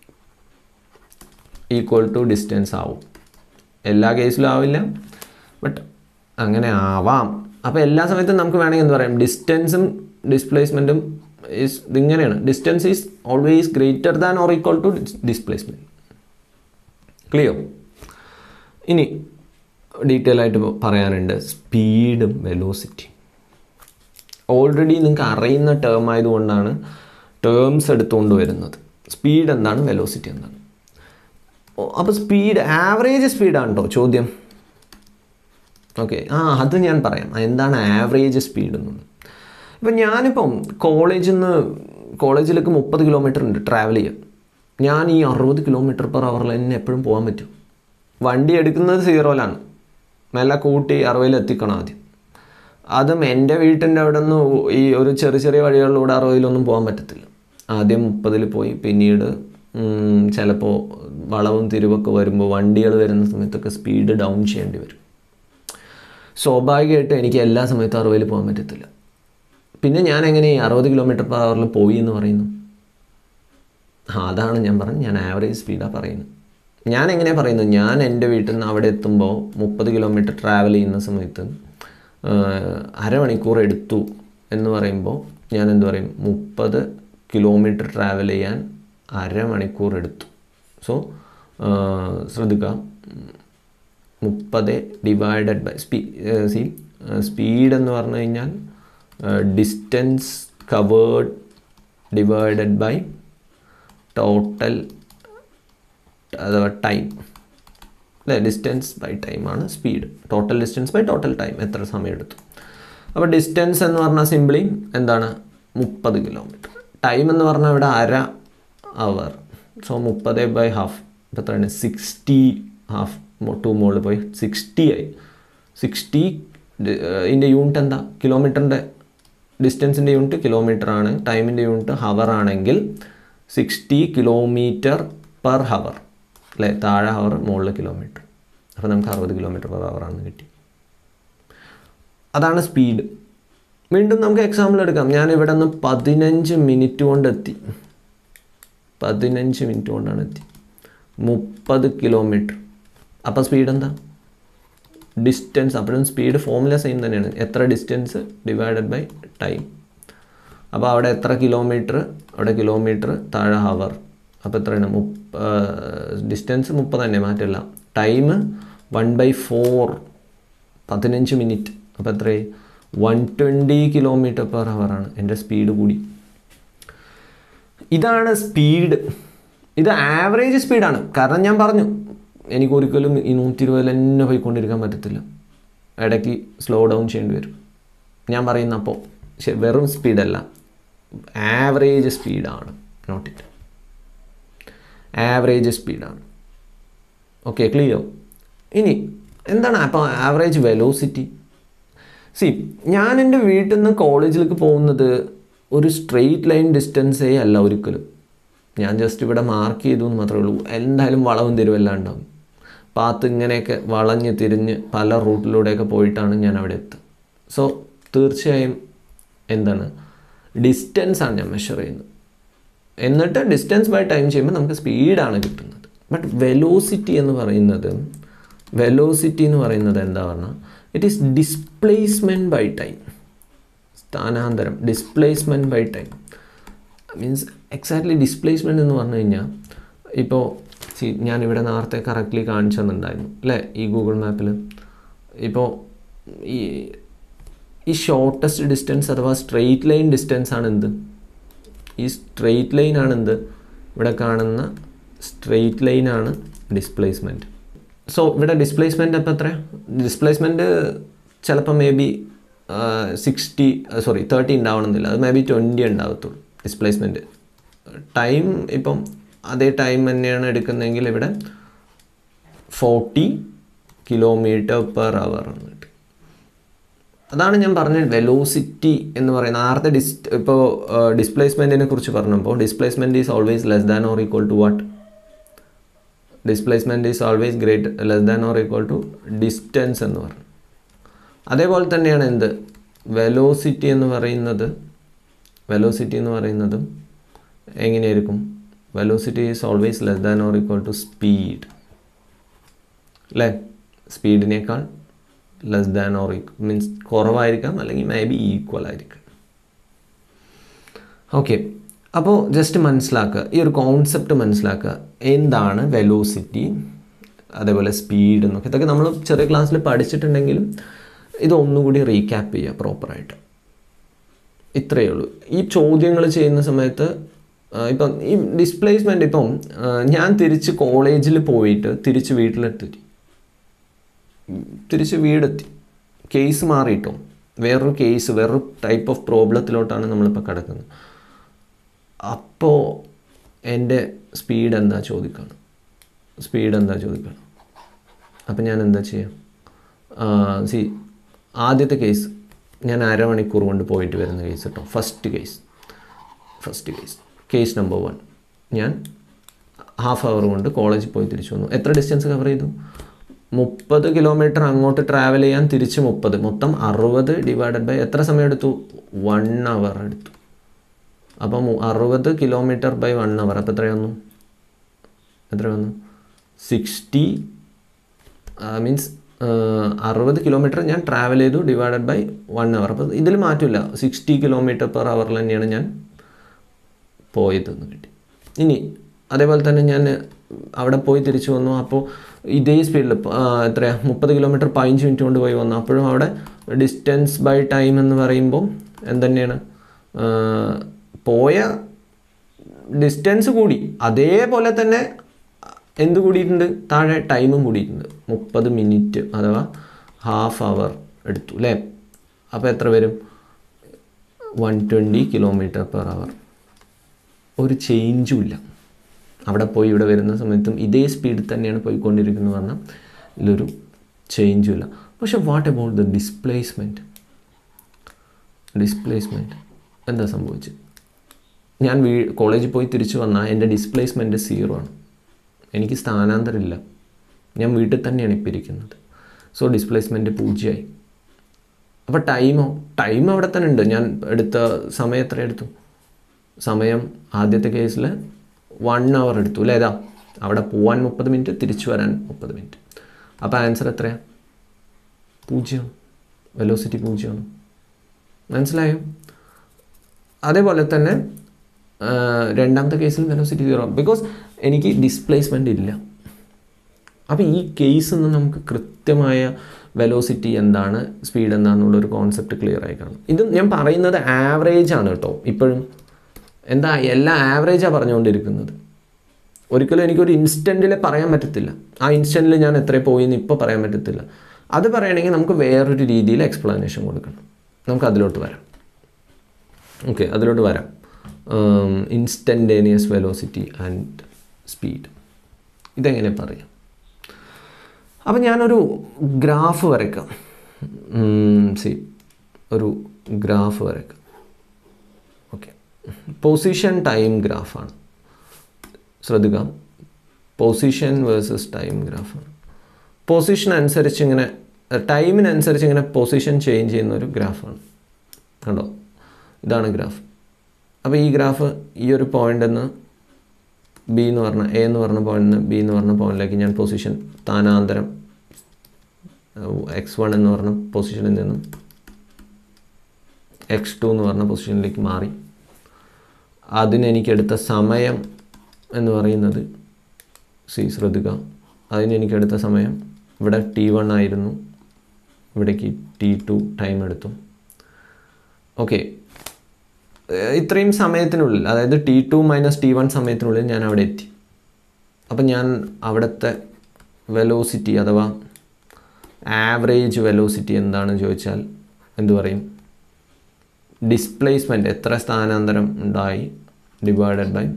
ഈക്വൽ ടു ഡിസ്റ്റൻസ് ആവും എല്ലാ കേസിലും ആവില്ല ബട്ട് അങ്ങനെ ആവാം അപ്പോൾ എല്ലാ സമയത്തും നമുക്ക് വേണമെങ്കിൽ എന്ത് പറയാം ഡിസ്റ്റൻസും ഡിസ്പ്ലേസ്മെൻറ്റും ഈസ് ഇതിങ്ങനെയാണ് distance is always greater than or equal to displacement clear ഇനി ഡീറ്റെയിൽ ആയിട്ട് പറയാനുണ്ട് സ്പീഡും വെലോസിറ്റി ഓൾറെഡി നിങ്ങൾക്ക് അറിയുന്ന ടേം ആയതുകൊണ്ടാണ് ടേംസ് എടുത്തുകൊണ്ട് വരുന്നത് സ്പീഡ് എന്താണ് വെലോസിറ്റി എന്താണ് അപ്പോൾ സ്പീഡ് ആവറേജ് സ്പീഡാണ് കേട്ടോ ചോദ്യം ഓക്കെ ആ അത് ഞാൻ പറയാം എന്താണ് ആവറേജ് സ്പീഡ് എന്നുള്ളത് ഇപ്പം ഞാനിപ്പം കോളേജിൽ നിന്ന് കോളേജിലേക്ക് മുപ്പത് കിലോമീറ്റർ ഉണ്ട് ട്രാവൽ ചെയ്യാൻ ഞാൻ ഈ അറുപത് കിലോമീറ്റർ പെർ അവറിൽ തന്നെ എപ്പോഴും പോകാൻ പറ്റും വണ്ടി എടുക്കുന്നത് സീറോയിലാണ് മെല്ലെ കൂട്ടി അറുപതിൽ എത്തിക്കണം ആദ്യം അതും എൻ്റെ വീട്ടിൻ്റെ അവിടെ നിന്ന് ഈ ഒരു ചെറിയ ചെറിയ വഴികളിലൂടെ അറുപതിലൊന്നും പോകാൻ പറ്റത്തില്ല ആദ്യം മുപ്പതിൽ പോയി പിന്നീട് ചിലപ്പോൾ വളവും തിരിവൊക്കെ വരുമ്പോൾ വണ്ടികൾ വരുന്ന സമയത്തൊക്കെ സ്പീഡ് ഡൗൺ ചെയ്യേണ്ടി വരും സ്വാഭാവികമായിട്ടും എനിക്ക് എല്ലാ സമയത്തും അറുപതിൽ പോകാൻ പറ്റത്തില്ല പിന്നെ ഞാൻ എങ്ങനെ ഈ അറുപത് കിലോമീറ്റർ പെർ അവറിൽ പോയി എന്ന് പറയുന്നു ആ അതാണ് ഞാൻ പറഞ്ഞത് ഞാൻ ആവറേജ് സ്പീഡാണ് പറയുന്നത് ഞാൻ എങ്ങനെ പറയുന്നത് ഞാൻ എൻ്റെ വീട്ടിൽ നിന്ന് അവിടെ എത്തുമ്പോൾ മുപ്പത് കിലോമീറ്റർ ട്രാവൽ ചെയ്യുന്ന സമയത്ത് ആ, അരമണിക്കൂർ എടുത്തു എന്ന് പറയുമ്പോൾ ഞാൻ എന്ത് പറയും മുപ്പത് കിലോമീറ്റർ ട്രാവൽ ചെയ്യാൻ അരമണിക്കൂർ എടുത്തു സോ ശ്രദ്ധിക്കുക മുപ്പത് ഡിവൈഡഡ് ബൈ സ്പീ സി സ്പീഡ് എന്ന് പറഞ്ഞു കഴിഞ്ഞാൽ distance covered divided by total അഥവാ ടൈം അല്ലേ ഡിസ്റ്റൻസ് ബൈ ടൈമാണ് speed total distance by total time എത്ര സമയം എടുത്തു അപ്പോൾ ഡിസ്റ്റൻസ് എന്ന് പറഞ്ഞാൽ സിംപ്ലി എന്താണ് മുപ്പത് കിലോമീറ്റർ ടൈം എന്ന് പറഞ്ഞാൽ ഇവിടെ അര അവർ സോ മുപ്പത് ബൈ ഹാഫ് ഇപ്പോൾ എത്രയാണ് സിക്സ്റ്റി ഹാഫ് ടു മുകളിൽ പോയി സിക്സ്റ്റി ആയി സിക്സ്റ്റി ഇതിൻ്റെ യൂണിറ്റ് എന്താ കിലോമീറ്ററിൻ്റെ ഡിസ്റ്റൻസിൻ്റെ യൂണിറ്റ് കിലോമീറ്റർ ആണ് ടൈമിൻ്റെ യൂണിറ്റ് ഹവർ ആണെങ്കിൽ സിക്സ്റ്റി കിലോമീറ്റർ പെർ ഹവർ അല്ലേ താഴെ ഹവർ മുകളിൽ കിലോമീറ്റർ അപ്പോൾ നമുക്ക് അറുപത് കിലോമീറ്റർ പെർ ഹവർ ആണെന്ന് കിട്ടി അതാണ് സ്പീഡ് വീണ്ടും നമുക്ക് എക്സാമ്പിൾ എടുക്കാം ഞാൻ ഇവിടെ നിന്ന് പതിനഞ്ച് മിനിറ്റ് കൊണ്ട് എത്തി പതിനഞ്ച് മിനിറ്റ് കൊണ്ടാണ് എത്തി മുപ്പത് കിലോമീറ്റർ അപ്പോൾ സ്പീഡ് എന്താ ഡിസ്റ്റൻസ് അപ്പോഴും സ്പീഡ് ഫോമുല സെയിം തന്നെയാണ് എത്ര ഡിസ്റ്റൻസ് ഡിവൈഡഡ് ബൈ ടൈം അപ്പോൾ അവിടെ എത്ര കിലോമീറ്റർ അവിടെ കിലോമീറ്റർ താഴെ ഹവർ അപ്പോൾ എത്രയാണ് മുപ്പ ഡിസ്റ്റൻസ് മുപ്പത് തന്നെ മാറ്റില്ല ടൈം വൺ ബൈ ഫോർ പതിനഞ്ച് മിനിറ്റ് അപ്പോൾ എത്രയായി വൺ ട്വൻറ്റി കിലോമീറ്റർ പെർ ഹവറാണ് എൻ്റെ സ്പീഡ് കൂടി ഇതാണ് സ്പീഡ് ഇത് ആവറേജ് സ്പീഡാണ് കാരണം ഞാൻ പറഞ്ഞു എനിക്ക് ഒരിക്കലും ഈ നൂറ്റി ഇരുപതിൽ തന്നെ പോയിക്കൊണ്ടിരിക്കാൻ പറ്റത്തില്ല ഇടയ്ക്ക് സ്ലോ ഡൗൺ ചെയ്യേണ്ടി വരും ഞാൻ പറയുന്ന അപ്പോൾ ശരി വെറും സ്പീഡല്ല ആവറേജ് സ്പീഡാണ് നോട്ട് ഇറ്റ് ആവറേജ് സ്പീഡാണ് ഓക്കെ ക്ലിയർ ഇനി എന്താണ് അപ്പോൾ ആവറേജ് വെലോസിറ്റി സി ഞാൻ എൻ്റെ വീട്ടിൽ നിന്ന് കോളേജിലേക്ക് പോകുന്നത് ഒരു സ്ട്രെയിറ്റ് ലൈൻ ഡിസ്റ്റൻസേ അല്ല ഒരിക്കലും ഞാൻ ജസ്റ്റ് ഇവിടെ മാർക്ക് ചെയ്തു എന്ന് മാത്രമേ ഉള്ളൂ എന്തായാലും വളവും തിരുവെല്ലാം ഉണ്ടാവും പാത്ത് ഇങ്ങനെയൊക്കെ വളഞ്ഞ് തിരിഞ്ഞ് പല റൂട്ടിലൂടെയൊക്കെ പോയിട്ടാണ് ഞാൻ അവിടെ എത്തുക സോ തീർച്ചയായും എന്താണ് ഡിസ്റ്റൻസ് ആണ് ഞാൻ മെഷർ ചെയ്യുന്നത് എന്നിട്ട് ഡിസ്റ്റൻസ് ബൈ ടൈം ചെയ്യുമ്പോൾ നമുക്ക് സ്പീഡാണ് കിട്ടുന്നത് ബട്ട് വെലോസിറ്റി എന്ന് പറയുന്നത് വെലോസിറ്റി എന്ന് പറയുന്നത് എന്താ പറഞ്ഞാൽ it is displacement by time സ്ഥാനാന്തരം displacement by time means exactly displacement എന്ന് പറഞ്ഞു കഴിഞ്ഞാൽ ഇപ്പോൾ സി ഞാനിവിടെ നേരത്തെ കറക്റ്റ്ലി കാണിച്ചു തന്നിട്ടുണ്ടായിരുന്നു അല്ലേ ഈ ഗൂഗിൾ മാപ്പിൽ ഇപ്പോൾ ഈ ഈ ഷോർട്ടസ്റ്റ് ഡിസ്റ്റൻസ് അഥവാ സ്ട്രെയിറ്റ് ലൈൻ ഡിസ്റ്റൻസ് ആണ് എന്ത് ഈ സ്ട്രെയിറ്റ് ലൈൻ ആണ് എന്ത് ഇവിടെ കാണുന്ന സ്ട്രെയിറ്റ് ലൈൻ ആണ് ഡിസ്പ്ലേസ്മെൻറ്റ് സോ ഇവിടെ ഡിസ്പ്ലേസ്മെൻറ്റ് അപ്പോൾ എത്ര ഡിസ്പ്ലേസ്മെൻറ്റ് ചിലപ്പോൾ may be sixty sorry thirty ഉണ്ടാവണമെന്നില്ല അത് മേ ബി ട്വൻറ്റി ഉണ്ടാവത്തുള്ളൂ ഡിസ്പ്ലേസ്മെൻറ്റ് ടൈം ഇപ്പം അതേ ടൈം തന്നെയാണ് എടുക്കുന്നതെങ്കിൽ ഇവിടെ ഫോർട്ടി കിലോമീറ്റർ പെർ അവർ എന്നിട്ട് അതാണ് ഞാൻ പറഞ്ഞത് വെലോസിറ്റി എന്ന് പറയുന്നത് നേരത്തെ ഡിസ് ഇപ്പോൾ ഡിസ്പ്ലേസ്മെൻറ്റിനെ കുറിച്ച് പറഞ്ഞപ്പോൾ displacement is always less than or equal to what displacement is always great less than or equal to distance എന്ന് പറഞ്ഞു അതേപോലെ തന്നെയാണ് എന്ത് വെലോസിറ്റി എന്ന് പറയുന്നത് വെലോസിറ്റി എന്ന് പറയുന്നതും എങ്ങനെയായിരിക്കും velocity is always less than or equal to speed അല്ലേ സ്പീഡിനേക്കാൾ less than or equal means കുറവായിരിക്കാം അല്ലെങ്കിൽ മേ ബി ഈക്വൽ ആയിരിക്കും ഓക്കെ അപ്പോൾ ജസ്റ്റ് മനസ്സിലാക്കുക ഈ ഒരു കോൺസെപ്റ്റ് മനസ്സിലാക്കുക എന്താണ് വെലോസിറ്റി അതേപോലെ സ്പീഡ് എന്നൊക്കെ ഇതൊക്കെ നമ്മൾ ചെറിയ ക്ലാസ്സിൽ പഠിച്ചിട്ടുണ്ടെങ്കിലും ഇതൊന്നുകൂടി റീക്യാപ്പ് ചെയ്യുക പ്രോപ്പറായിട്ട് ഇത്രയേ ഉള്ളൂ ഈ ചോദ്യങ്ങൾ ചെയ്യുന്ന സമയത്ത് ആ, ഇപ്പം ഈ ഡിസ്പ്ലേസ്മെൻ്റ് ഇപ്പം ആ, ഞാൻ തിരിച്ച് കോളേജിൽ പോയിട്ട് തിരിച്ച് വീട്ടിലെത്തി തിരിച്ച് വീടെത്തി കേസ് മാറിയിട്ടോ വേറൊരു കേസ് വേറൊരു ടൈപ്പ് ഓഫ് പ്രോബ്ലത്തിലോട്ടാണ് നമ്മളിപ്പോൾ കിടക്കുന്നത് അപ്പോൾ എൻ്റെ സ്പീഡ് എന്താ ചോദിക്കണം സ്പീഡ് എന്താ ചോദിക്കണം അപ്പം ഞാൻ എന്താ ചെയ്യാം സി ആദ്യത്തെ കേസ് ഞാൻ അരമണിക്കൂർ കൊണ്ട് പോയിട്ട് വരുന്ന കേസ് കേട്ടോ first case first case case number one ഞാൻ ഹാഫ് അവർ കൊണ്ട് കോളേജിൽ പോയി തിരിച്ചു വന്നു എത്ര ഡിസ്റ്റൻസ് കവർ ചെയ്തു മുപ്പത് കിലോമീറ്റർ അങ്ങോട്ട് ട്രാവൽ ചെയ്യാൻ തിരിച്ച് മുപ്പത് മൊത്തം അറുപത് ഡിവൈഡഡ് ബൈ എത്ര സമയം എടുത്തു വൺ അവർ എടുത്തു അപ്പം അറുപത് കിലോമീറ്റർ ബൈ വൺ അവർ അപ്പോൾ എത്ര വന്നു എത്ര വന്നു സിക്സ്റ്റി മീൻസ് അറുപത് കിലോമീറ്റർ ഞാൻ ട്രാവൽ ചെയ്തു ഡിവൈഡഡ് ബൈ വൺ അവർ അപ്പോൾ ഇതിൽ മാറ്റമില്ല സിക്സ്റ്റി കിലോമീറ്റർ പെർ അവറിൽ തന്നെയാണ് ഞാൻ പോയതെന്ന് കിട്ടി ഇനി അതേപോലെ തന്നെ ഞാൻ അവിടെ പോയി തിരിച്ചു വന്നു അപ്പോൾ ഇതേ സ്പീഡിൽ എത്രയാ മുപ്പത് കിലോമീറ്റർ പതിനഞ്ച് മിനിറ്റ് കൊണ്ട് പോയി വന്നു അപ്പോഴും അവിടെ ഡിസ്റ്റൻസ് ബൈ ടൈം എന്ന് പറയുമ്പോൾ എന്തുതന്നെയാണ് പോയ ഡിസ്റ്റൻസ് കൂടി അതേപോലെ തന്നെ എന്ത് കൂടിയിട്ടുണ്ട് താഴെ ടൈമും കൂടിയിട്ടുണ്ട് മുപ്പത് മിനിറ്റ് അഥവാ ഹാഫ് അവർ എടുത്തു അല്ലേ അപ്പോൾ എത്ര വരും one twenty kilometre per hour ഒരു ചേഞ്ചും ഇല്ല അവിടെ പോയി ഇവിടെ വരുന്ന സമയത്തും ഇതേ സ്പീഡിൽ തന്നെയാണ് പോയിക്കൊണ്ടിരിക്കുന്നത് പറഞ്ഞാൽ ഇതിലൊരു ചേഞ്ചും ഇല്ല പക്ഷെ what about the displacement displacement എന്താ സംഭവിച്ചത് ഞാൻ വീ കോളേജിൽ പോയി തിരിച്ചു വന്നാൽ എൻ്റെ ഡിസ്പ്ലേസ്മെൻറ്റ് സീറോ ആണ് എനിക്ക് സ്ഥാനാന്തരമില്ല ഞാൻ വീട്ടിൽ തന്നെയാണ് ഇപ്പോൾ ഇരിക്കുന്നത് സോ ഡിസ്പ്ലേസ്മെൻറ്റ് പൂജ്യമായി അപ്പോൾ ടൈമോ ടൈം അവിടെ തന്നെ ഉണ്ട് ഞാൻ എടുത്ത സമയം എത്ര എടുത്തു സമയം ആദ്യത്തെ കേസിൽ വൺ അവർ എടുത്തു അല്ലേ ഏതാ അവിടെ പോവാൻ മുപ്പത് മിനിറ്റ് തിരിച്ചു വരാൻ മുപ്പത് മിനിറ്റ് അപ്പോൾ ആൻസർ എത്രയാണ് പൂജ്യം വെലോസിറ്റി പൂജ്യമാണ് മനസ്സിലായോ അതേപോലെ തന്നെ രണ്ടാമത്തെ കേസിൽ വെലോസിറ്റി സീറോ ബിക്കോസ് എനിക്ക് ഡിസ്പ്ലേസ്മെൻ്റ് ഇല്ല അപ്പോൾ ഈ കേസിൽ നിന്ന് നമുക്ക് കൃത്യമായ വെലോസിറ്റി എന്താണ് സ്പീഡ് എന്താണെന്നുള്ളൊരു കോൺസെപ്റ്റ് ക്ലിയർ ആയി കാണും ഇത് ഞാൻ പറയുന്നത് ആവറേജ് ആണ് കേട്ടോ ഇപ്പോഴും എന്താ എല്ലാം ആവറേജാണ് പറഞ്ഞുകൊണ്ടിരിക്കുന്നത് ഒരിക്കലും എനിക്കൊരു ഇൻസ്റ്റൻറ്റിൽ പറയാൻ പറ്റത്തില്ല ആ ഇൻസ്റ്റൻറ്റിൽ ഞാൻ എത്ര പോയി എന്ന് ഇപ്പോൾ പറയാൻ പറ്റത്തില്ല അത് പറയണമെങ്കിൽ നമുക്ക് വേറൊരു രീതിയിൽ എക്സ്പ്ലനേഷൻ കൊടുക്കണം നമുക്ക് അതിലോട്ട് വരാം ഓക്കെ അതിലോട്ട് വരാം ഇൻസ്റ്റൻറ്റേനിയസ് വെലോസിറ്റി ആൻഡ് സ്പീഡ് ഇതെങ്ങനെ പറയാം അപ്പം ഞാനൊരു ഗ്രാഫ് വരയ്ക്കാം സി ഒരു ഗ്രാഫ് വരയ്ക്കാം ഓക്കെ പൊസിഷൻ ടൈം ഗ്രാഫാണ് ശ്രദ്ധിക്കാം പൊസിഷൻ വേഴ്സസ് ടൈം ഗ്രാഫാണ് പൊസിഷൻ അനുസരിച്ച് ഇങ്ങനെ ടൈമിനനുസരിച്ച് ഇങ്ങനെ പൊസിഷൻ ചേഞ്ച് ചെയ്യുന്ന ഒരു ഗ്രാഫാണ് കണ്ടോ ഇതാണ് ഗ്രാഫ് അപ്പോൾ ഈ ഗ്രാഫ് ഈ ഒരു പോയിൻ്റിൽ നിന്ന് ബി എന്ന് പറഞ്ഞ എ എന്ന് പറഞ്ഞ പോയിന്റിൽ നിന്ന് ബി എന്ന് പറഞ്ഞ പോയിന്റിലേക്ക് ഞാൻ പൊസിഷൻ സ്ഥാനാന്തരം എക്സ് വൺ എന്ന് പറഞ്ഞ പൊസിഷനിൽ നിന്നും എക്സ് ടു എന്ന് പറഞ്ഞ പൊസിഷനിലേക്ക് മാറി അതിന് എനിക്കെടുത്ത സമയം എന്ന് പറയുന്നത് സി ശ്രദ്ധിക്കുക അതിന് എനിക്കെടുത്ത സമയം ഇവിടെ ടി വൺ ആയിരുന്നു ഇവിടേക്ക് ടി ടു ടൈം എടുത്തു ഓക്കെ ഇത്രയും സമയത്തിനുള്ളിൽ അതായത് T two minus T one സമയത്തിനുള്ളിൽ ഞാൻ അവിടെ എത്തി അപ്പം ഞാൻ അവിടുത്തെ വെലോസിറ്റി അഥവാ ആവറേജ് വെലോസിറ്റി എന്താണെന്ന് ചോദിച്ചാൽ എന്തു പറയും ഡിസ്പ്ലേസ്മെൻറ്റ് എത്ര സ്ഥാനാന്തരം ഉണ്ടായി ഡിവൈഡഡ് ബൈ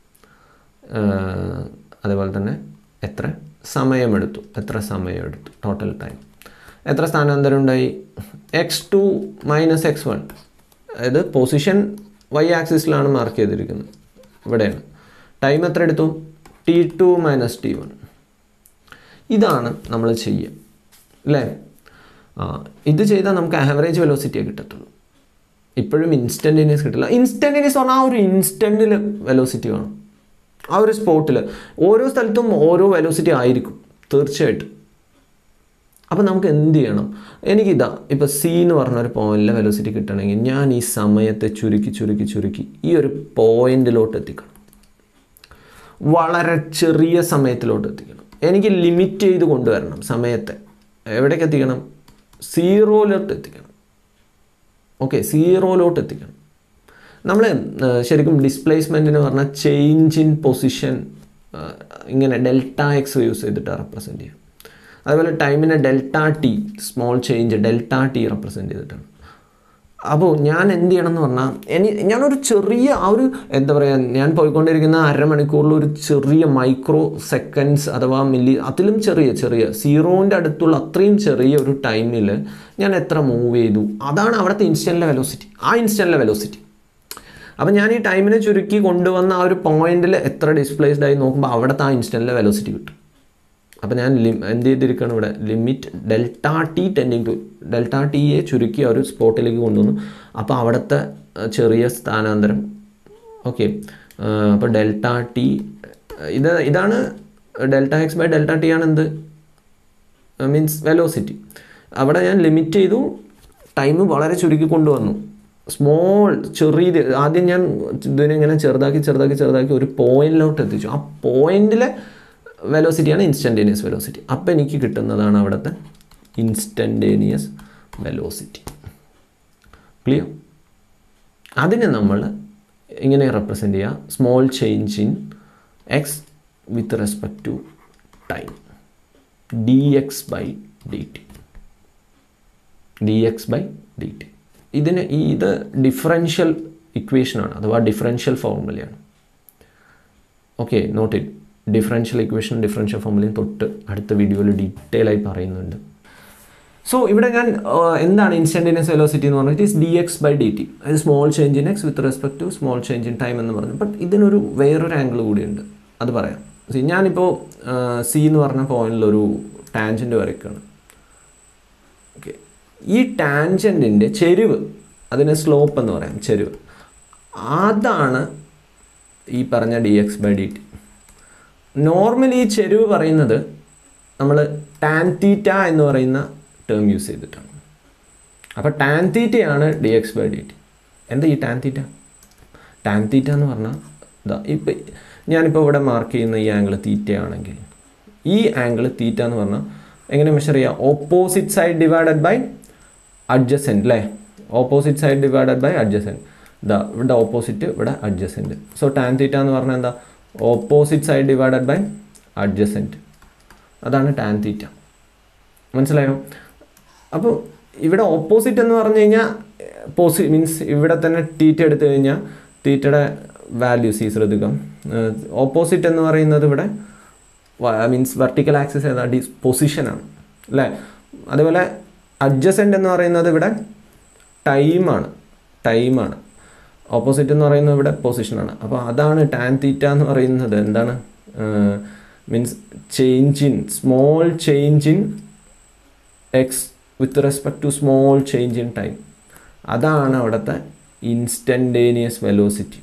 അതേപോലെ തന്നെ എത്ര സമയമെടുത്തു എത്ര സമയമെടുത്തു ടോട്ടൽ ടൈം എത്ര സ്ഥാനാന്തരം ഉണ്ടായി X two minus X one അതായത് പൊസിഷൻ വൈ ആക്സിസിലാണ് മാർക്ക് ചെയ്തിരിക്കുന്നത് ഇവിടെയാണ് ടൈം എത്ര എടുത്തു T two minus T one ഇതാണ് നമ്മൾ ചെയ്യുക അല്ലേ ആ ഇത് ചെയ്താൽ നമുക്ക് ആവറേജ് വെലോസിറ്റിയെ കിട്ടത്തുള്ളൂ ഇപ്പോഴും ഇൻസ്റ്റൻറ്റേനിയസ് കിട്ടില്ല ഇൻസ്റ്റൻറ്റേനിയസ് പറഞ്ഞാൽ ആ ഒരു ഇൻസ്റ്റൻറ്റിൽ വെലോസിറ്റി വേണം ആ ഒരു സ്പോട്ടിൽ ഓരോ സ്ഥലത്തും ഓരോ വെലോസിറ്റി ആയിരിക്കും തീർച്ചയായിട്ടും അപ്പോൾ നമുക്ക് എന്ത് ചെയ്യണം എനിക്കിതാ ഇപ്പോൾ സി എന്ന് പറഞ്ഞ ഒരു പോയിന്റിലെ വെലോസിറ്റി കിട്ടണമെങ്കിൽ ഞാൻ ഈ സമയത്തെ ചുരുക്കി ചുരുക്കി ചുരുക്കി ഈ ഒരു പോയിന്റിലോട്ട് എത്തിക്കണം വളരെ ചെറിയ സമയത്തിലോട്ട് എത്തിക്കണം എനിക്ക് ലിമിറ്റ് ചെയ്ത് കൊണ്ടുവരണം സമയത്തെ എവിടേക്ക് എത്തിക്കണം സീറോയിലോട്ട് എത്തിക്കണം ഓക്കെ സീറോയിലോട്ട് എത്തിക്കണം നമ്മൾ ശരിക്കും ഡിസ്പ്ലേസ്മെൻറ്റിന് പറഞ്ഞാൽ ചേഞ്ച് ഇൻ പൊസിഷൻ ഇങ്ങനെ ഡെൽറ്റ എക്സ് യൂസ് ചെയ്തിട്ടാണ് റെപ്രസെൻറ്റ് ചെയ്യുക അതുപോലെ ടൈമിനെ delta T small change delta T represent ചെയ്തിട്ടാണ് അപ്പോൾ ഞാൻ എന്ത് ചെയ്യണം എന്ന് പറഞ്ഞാൽ എനി ഞാനൊരു ചെറിയ ആ ഒരു എന്താ പറയുക ഞാൻ പോയിക്കൊണ്ടിരിക്കുന്ന അരമണിക്കൂറിൽ ഒരു ചെറിയ മൈക്രോ സെക്കൻഡ്സ് അഥവാ മില്ലി അതിലും ചെറിയ ചെറിയ സീറോൻ്റെ അടുത്തുള്ള അത്രയും ചെറിയ ഒരു ടൈമിൽ ഞാൻ എത്ര മൂവ് ചെയ്തു അതാണ് അവിടുത്തെ ഇൻസ്റ്റൻറ്റിലെ വെലോസിറ്റി ആ ഇൻസ്റ്റൻറ്റിലെ വെലോസിറ്റി അപ്പം ഞാൻ ഈ ടൈമിനെ ചുരുക്കി കൊണ്ടുവന്ന ആ ഒരു പോയിന്റിൽ എത്ര ഡിസ്പ്ലേസ്ഡ് ആയി നോക്കുമ്പോൾ അവിടുത്തെ ആ ഇൻസ്റ്റൻറ്റിലെ വെലോസിറ്റി കിട്ടും അപ്പോൾ ഞാൻ ലിം എന്ത് ചെയ്തിരിക്കുകയാണ് ഇവിടെ limit delta T tending to delta ടിയെ ചുരുക്കി ആ ഒരു സ്പോട്ടിലേക്ക് കൊണ്ടുവന്നു അപ്പോൾ അവിടുത്തെ അഹ്, ചെറിയ സ്ഥാനാന്തരം ഓക്കെ അപ്പോൾ ഡെൽറ്റ ടി ഇത് ഇതാണ് delta X by delta T ആണ് എന്ത് മീൻസ് വെലോസിറ്റി അവിടെ ഞാൻ ലിമിറ്റ് ചെയ്തു ടൈം വളരെ ചുരുക്കി കൊണ്ടുവന്നു സ്മോൾ ചെറിയത് ആദ്യം ഞാൻ ഇതിനെ ഇങ്ങനെ ചെറുതാക്കി ചെറുതാക്കി ചെറുതാക്കി ഒരു പോയിന്റിലോട്ട് എത്തിച്ചു ആ പോയിന്റിലെ വെലോസിറ്റിയാണ് ഇൻസ്റ്റൻറ്റേനിയസ് വെലോസിറ്റി അപ്പം എനിക്ക് കിട്ടുന്നതാണ് അവിടുത്തെ ഇൻസ്റ്റൻറ്റേനിയസ് വെലോസിറ്റി ക്ലിയർ അതിനെ നമ്മൾ ഇങ്ങനെ റെപ്രസെൻ്റ് ചെയ്യുക small change in X with respect to time D X by D T D X by D T ഇതിന് ഈ ഇത് ഡിഫറൻഷ്യൽ ഇക്വേഷനാണ് അഥവാ ഡിഫറൻഷ്യൽ ഫോർമുലയാണ് okay note it differential equation differential ഫോർമുലയും തൊട്ട് അടുത്ത വീഡിയോയിൽ ഡീറ്റെയിൽ ആയി പറയുന്നുണ്ട് സോ ഇവിടെ ഞാൻ ആ, എന്താണ് ഇൻസ്റ്റൻറ്റേനിയസ് വെലോസിറ്റി എന്ന് പറഞ്ഞാൽ it D X by D T അത് small change in X with respect to small change in time എന്ന് പറഞ്ഞു ബട്ട് ഇതിനൊരു വേറൊരു ആംഗിൾ കൂടിയുണ്ട് അത് പറയാം See, ഞാനിപ്പോൾ സി എന്ന് പറഞ്ഞ പോയിന്റിൽ ഒരു ടാൻജൻറ്റ് വരയ്ക്കുകയാണ് ഓക്കെ ഈ ടാൻജൻറ്റിൻ്റെ ചെരിവ് അതിന് സ്ലോപ്പ് എന്ന് പറയാം ചെരിവ് അതാണ് ഈ പറഞ്ഞ D X by D T normally ഈ ചെരിവ് പറയുന്നത് നമ്മൾ ടാൻ തീറ്റ എന്ന് പറയുന്ന ടേം യൂസ് ചെയ്തിട്ടാണ് അപ്പോൾ ടാൻ തീറ്റയാണ് D X by D T എന്താ ഈ ടാൻ തീറ്റ ടാൻ തീറ്റ എന്ന് പറഞ്ഞാൽ ഇതാ ഇപ്പം ഞാനിപ്പോൾ ഇവിടെ മാർക്ക് ചെയ്യുന്ന ഈ ആംഗിൾ തീറ്റ ആണെങ്കിൽ ഈ ആംഗിൾ തീറ്റ എന്ന് പറഞ്ഞാൽ എങ്ങനെ മെഷർ ചെയ്യുക opposite side divided by adjacent അല്ലേ opposite side divided by adjacent ഇതാ ഇവിടെ ഓപ്പോസിറ്റ് ഇവിടെ അഡ്ജസെൻറ്റ് സോ ടാൻ തീറ്റ എന്ന് പറഞ്ഞാൽ എന്താ opposite side divided by adjacent അതാണ് ടാൻ തീറ്റ മനസ്സിലായോ അപ്പോൾ ഇവിടെ ഓപ്പോസിറ്റ് എന്ന് പറഞ്ഞു കഴിഞ്ഞാൽ പോസി മീൻസ് ഇവിടെ തന്നെ തീറ്റ എടുത്തു കഴിഞ്ഞാൽ തീറ്റയുടെ വാല്യൂ സി ശ്രദ്ധിക്കാം ഓപ്പോസിറ്റ് എന്ന് പറയുന്നത് ഇവിടെ മീൻസ് വെർട്ടിക്കൽ ആക്സിസ് ഏതാ ഡി പൊസിഷനാണ് അല്ലേ അതുപോലെ അഡ്ജസെൻ്റ് എന്ന് പറയുന്നത് ഇവിടെ ടൈമാണ് ടൈമാണ് ഓപ്പോസിറ്റ് എന്ന് പറയുന്നത് ഇവിടെ പൊസിഷനാണ് അപ്പോൾ അതാണ് ടാൻ തീറ്റ എന്ന് പറയുന്നത് എന്താണ് means change in small change in X with respect to small change in time അതാണ് അവിടുത്തെ ഇൻസ്റ്റൻറ്റേനിയസ് വെലോസിറ്റി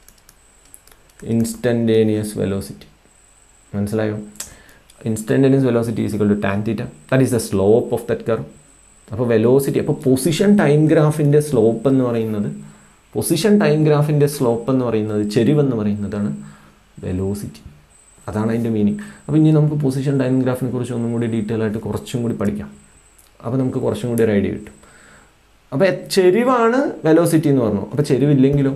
ഇൻസ്റ്റൻറ്റേനിയസ് വെലോസിറ്റി മനസ്സിലായോ instantaneous velocity is equal to tan theta that is the slope of that curve അപ്പോൾ velocity അപ്പോൾ position time ഗ്രാഫിൻ്റെ slope എന്ന് പറയുന്നത് position time ഗ്രാഫിൻ്റെ slope എന്ന് പറയുന്നത് ചെരിവെന്ന് പറയുന്നതാണ് വെലോസിറ്റി അതാണ് അതിൻ്റെ മീനിങ് അപ്പോൾ ഇനി നമുക്ക് പൊസിഷൻ ടൈം ഗ്രാഫിനെ കുറിച്ച് ഒന്നും കൂടി ഡീറ്റെയിൽ ആയിട്ട് കുറച്ചും കൂടി പഠിക്കാം അപ്പോൾ നമുക്ക് കുറച്ചും കൂടി ഒരു ഐഡിയ കിട്ടും അപ്പോൾ ചെരിവാണ് വെലോസിറ്റി എന്ന് പറഞ്ഞു അപ്പോൾ ചെരിവില്ലെങ്കിലോ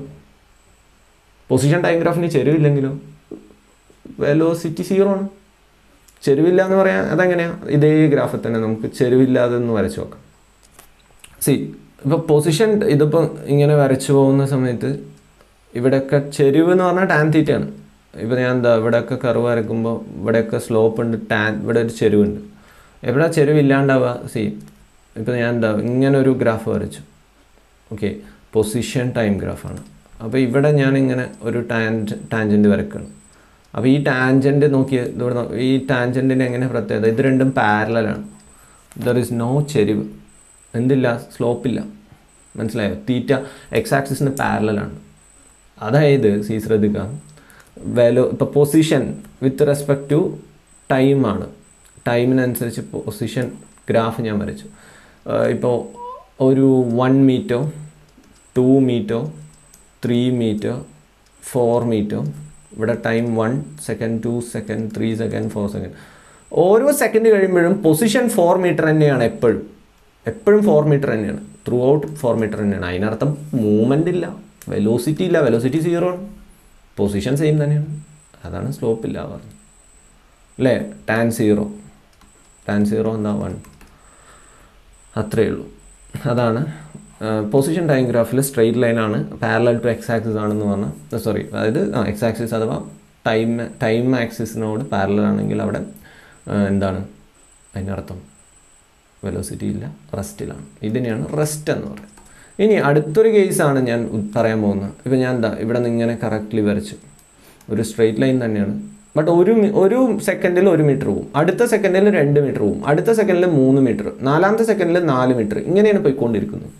പൊസിഷൻ ടൈം ഗ്രാഫിന് ചെരിവില്ലെങ്കിലോ വെലോസിറ്റി സീറോ ആണ് ചെരുവില്ല എന്ന് പറയാൻ അതെങ്ങനെയാണ് ഇതേ ഗ്രാഫിൽ തന്നെ നമുക്ക് ചെരുവില്ലാതെ ഒന്ന് വരച്ച് നോക്കാം സി ഇപ്പോൾ പൊസിഷൻ ഇതിപ്പോൾ ഇങ്ങനെ വരച്ചു പോകുന്ന സമയത്ത് ഇവിടെയൊക്കെ ചെരുവ് എന്ന് പറഞ്ഞാൽ ടാൻ തീറ്റയാണ് ഇപ്പോൾ ഞാൻ എന്താ ഇവിടെയൊക്കെ കർവ് വരക്കുമ്പോൾ ഇവിടെയൊക്കെ സ്ലോപ്പ് ഉണ്ട് ടാൻ ഇവിടെ ഒരു ചെരുവുണ്ട് എവിടെ ചെരുവില്ലാണ്ടാവുക സി ഇപ്പോൾ ഞാൻ എന്താ ഇങ്ങനെ ഒരു ഗ്രാഫ് വരച്ചു ഓക്കെ പൊസിഷൻ ടൈം ഗ്രാഫാണ് അപ്പോൾ ഇവിടെ ഞാനിങ്ങനെ ഒരു ടാൻജ് ടാൻജൻറ്റ് വരക്കുകയാണ് അപ്പോൾ ഈ ടാൻജൻറ്റ് നോക്കി ഇവിടെ നോ- ഈ ടാൻജൻറ്റിന് എങ്ങനെ പ്രത്യേകത ഇത് രണ്ടും പാരലാണ് ദർ ഇസ് നോ ചെരിവ് എന്തില്ല സ്ലോപ്പില്ല മനസ്സിലായോ തീറ്റ എക്സ് ആക്സിസിന് പാരലാണ് അതായത് സി ശ്രദ്ധിക്കാം വാലോ ഇപ്പോൾ പൊസിഷൻ വിത്ത് റെസ്പെക്ട് ടു ടൈമാണ് ടൈമിനനുസരിച്ച് പൊസിഷൻ ഗ്രാഫ് ഞാൻ വരച്ചു ഇപ്പോൾ ഒരു one metre two metre three metre four metre ഇവിടെ time one second two second three second four second ഓരോ സെക്കൻഡ് കഴിയുമ്പോഴും പൊസിഷൻ ഫോർ മീറ്റർ തന്നെയാണ് എപ്പോഴും എപ്പോഴും ഫോർ മീറ്റർ തന്നെയാണ് ത്രൂ ഔട്ട് ഫോർ മീറ്റർ തന്നെയാണ് അതിനർത്ഥം മൂവ്മെൻ്റ് ഇല്ല വെലോസിറ്റി ഇല്ല വെലോസിറ്റി സീറോ ആണ് പൊസിഷൻ സെയിം തന്നെയാണ് അതാണ് സ്ലോപ്പ് ഇല്ല പറഞ്ഞു അല്ലേ ടാൻ സീറോ ടാൻ സീറോ എന്താ വൺ അത്രയേ ഉള്ളൂ അതാണ് പൊസിഷൻ ടൈം ഗ്രാഫിൽ സ്ട്രെയിറ്റ് ലൈനാണ് പാരലൽ ടു എക്സ് ആക്സിസ് ആണെന്ന് പറഞ്ഞാൽ സോറി അതായത് എക്സ് ആക്സിസ് അഥവാ ടൈം ടൈം ആക്സിസിനോട് പാരലൽ ആണെങ്കിൽ അവിടെ ആ, എന്താണ് അതിനർത്ഥം വെലോസിറ്റി ഇല്ല റെസ്റ്റിലാണ് ഇതിനെയാണ് റെസ്റ്റ് എന്ന് പറയുന്നത് ഇനി അടുത്തൊരു കേസാണ് ഞാൻ ഉ- പറയാൻ പോകുന്നത് ഇപ്പം ഞാൻ എന്താ ഇവിടെ നിന്ന് ഇങ്ങനെ കറക്റ്റ്ലി വരച്ചു ഒരു സ്ട്രെയിറ്റ് ലൈൻ തന്നെയാണ് ബട്ട് ഒരു മി- ഒരു സെക്കൻഡിൽ ഒരു മീറ്റർ പോവും അടുത്ത സെക്കൻഡിൽ രണ്ട് മീറ്റർ പോവും അടുത്ത സെക്കൻഡിൽ മൂന്ന് മീറ്റർ നാലാമത്തെ സെക്കൻഡിൽ നാല് മീറ്റർ ഇങ്ങനെയാണ് പോയിക്കൊണ്ടിരിക്കുന്നത്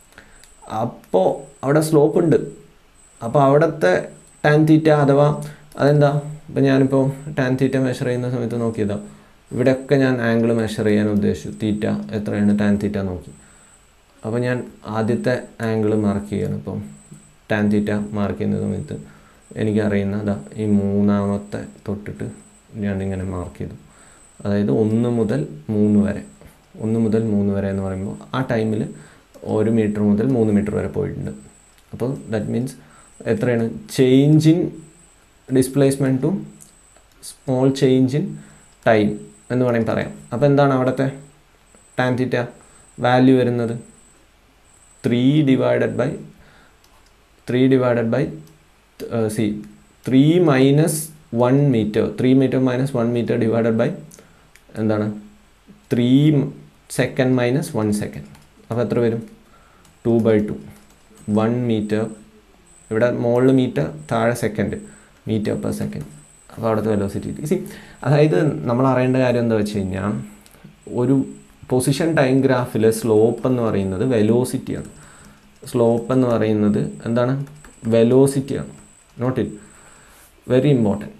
അപ്പോൾ അവിടെ സ്ലോപ്പ് ഉണ്ട് അപ്പോൾ അവിടുത്തെ ടാൻ തീറ്റ അഥവാ അതെന്താ ഇപ്പം ഞാനിപ്പോൾ ടാൻ തീറ്റ മെഷർ ചെയ്യുന്ന സമയത്ത് നോക്കിയതാ ഇവിടെയൊക്കെ ഞാൻ ആംഗിൾ മെഷർ ചെയ്യാൻ ഉദ്ദേശിച്ചു തീറ്റ എത്രയാണ് ടാൻ തീറ്റ നോക്കി അപ്പോൾ ഞാൻ ആദ്യത്തെ ആംഗിൾ മാർക്ക് ചെയ്യണം ഇപ്പം ടാൻ തീറ്റ മാർക്ക് ചെയ്യുന്ന സമയത്ത് എനിക്കറിയുന്ന അതാ ഈ മൂന്നാമത്തെ തൊട്ടിട്ട് ഞാനിങ്ങനെ മാർക്ക് ചെയ്തു അതായത് ഒന്ന് മുതൽ മൂന്ന് വരെ ഒന്ന് മുതൽ മൂന്ന് വരെ എന്ന് പറയുമ്പോൾ ആ ടൈമിൽ ഒരു മീറ്റർ മുതൽ മൂന്ന് മീറ്റർ വരെ പോയിട്ടുണ്ട് അപ്പോൾ ദാറ്റ് മീൻസ് എത്രയാണ് change in displacement to small change in time എന്ന് വേണമെങ്കിൽ പറയാം അപ്പോൾ എന്താണ് അവിടുത്തെ ടാൻ തീറ്റ വാല്യൂ വരുന്നത് three divided by three divided by C three minus one metre three metre minus one metre divided by എന്താണ് three second minus one second അപ്പോൾ എത്ര വരും two by two one metre ഇവിടെ മുകളിൽ metre താഴെ second metre per second അപ്പോൾ അവിടുത്തെ velocity C അതായത് നമ്മൾ അറിയേണ്ട കാര്യം എന്താ വെച്ച് കഴിഞ്ഞാൽ ഒരു പൊസിഷൻ ടൈം ഗ്രാഫിൽ സ്ലോപ്പ് എന്ന് പറയുന്നത് വെലോസിറ്റിയാണ് സ്ലോപ്പ് എന്ന് പറയുന്നത് എന്താണ് വെലോസിറ്റിയാണ് note it very important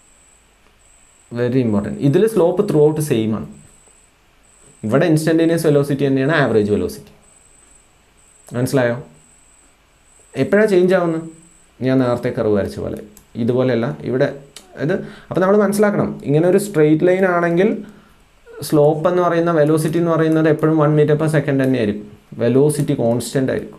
very important ഇതിൽ സ്ലോപ്പ് ത്രൂ ഔട്ട് സെയിം ആണ് ഇവിടെ ഇൻസ്റ്റൻറ്റേനിയസ് വെലോസിറ്റി തന്നെയാണ് ആവറേജ് വെലോസിറ്റി മനസ്സിലായോ എപ്പോഴാണ് ചേഞ്ച് ആവുന്നത് ഞാൻ നേരത്തെ കർവ് വരച്ച പോലെ ഇതുപോലെയല്ല ഇവിടെ ഇത് അപ്പോൾ നമ്മൾ മനസ്സിലാക്കണം ഇങ്ങനെ ഒരു സ്ട്രെയിറ്റ് ലൈൻ ആണെങ്കിൽ സ്ലോപ്പ് എന്ന് പറയുന്ന വെലോസിറ്റി എന്ന് പറയുന്നത് എപ്പോഴും വൺ മീറ്റർ പെർ സെക്കൻഡ് തന്നെയായിരിക്കും വെലോസിറ്റി കോൺസ്റ്റൻ്റ് ആയിരിക്കും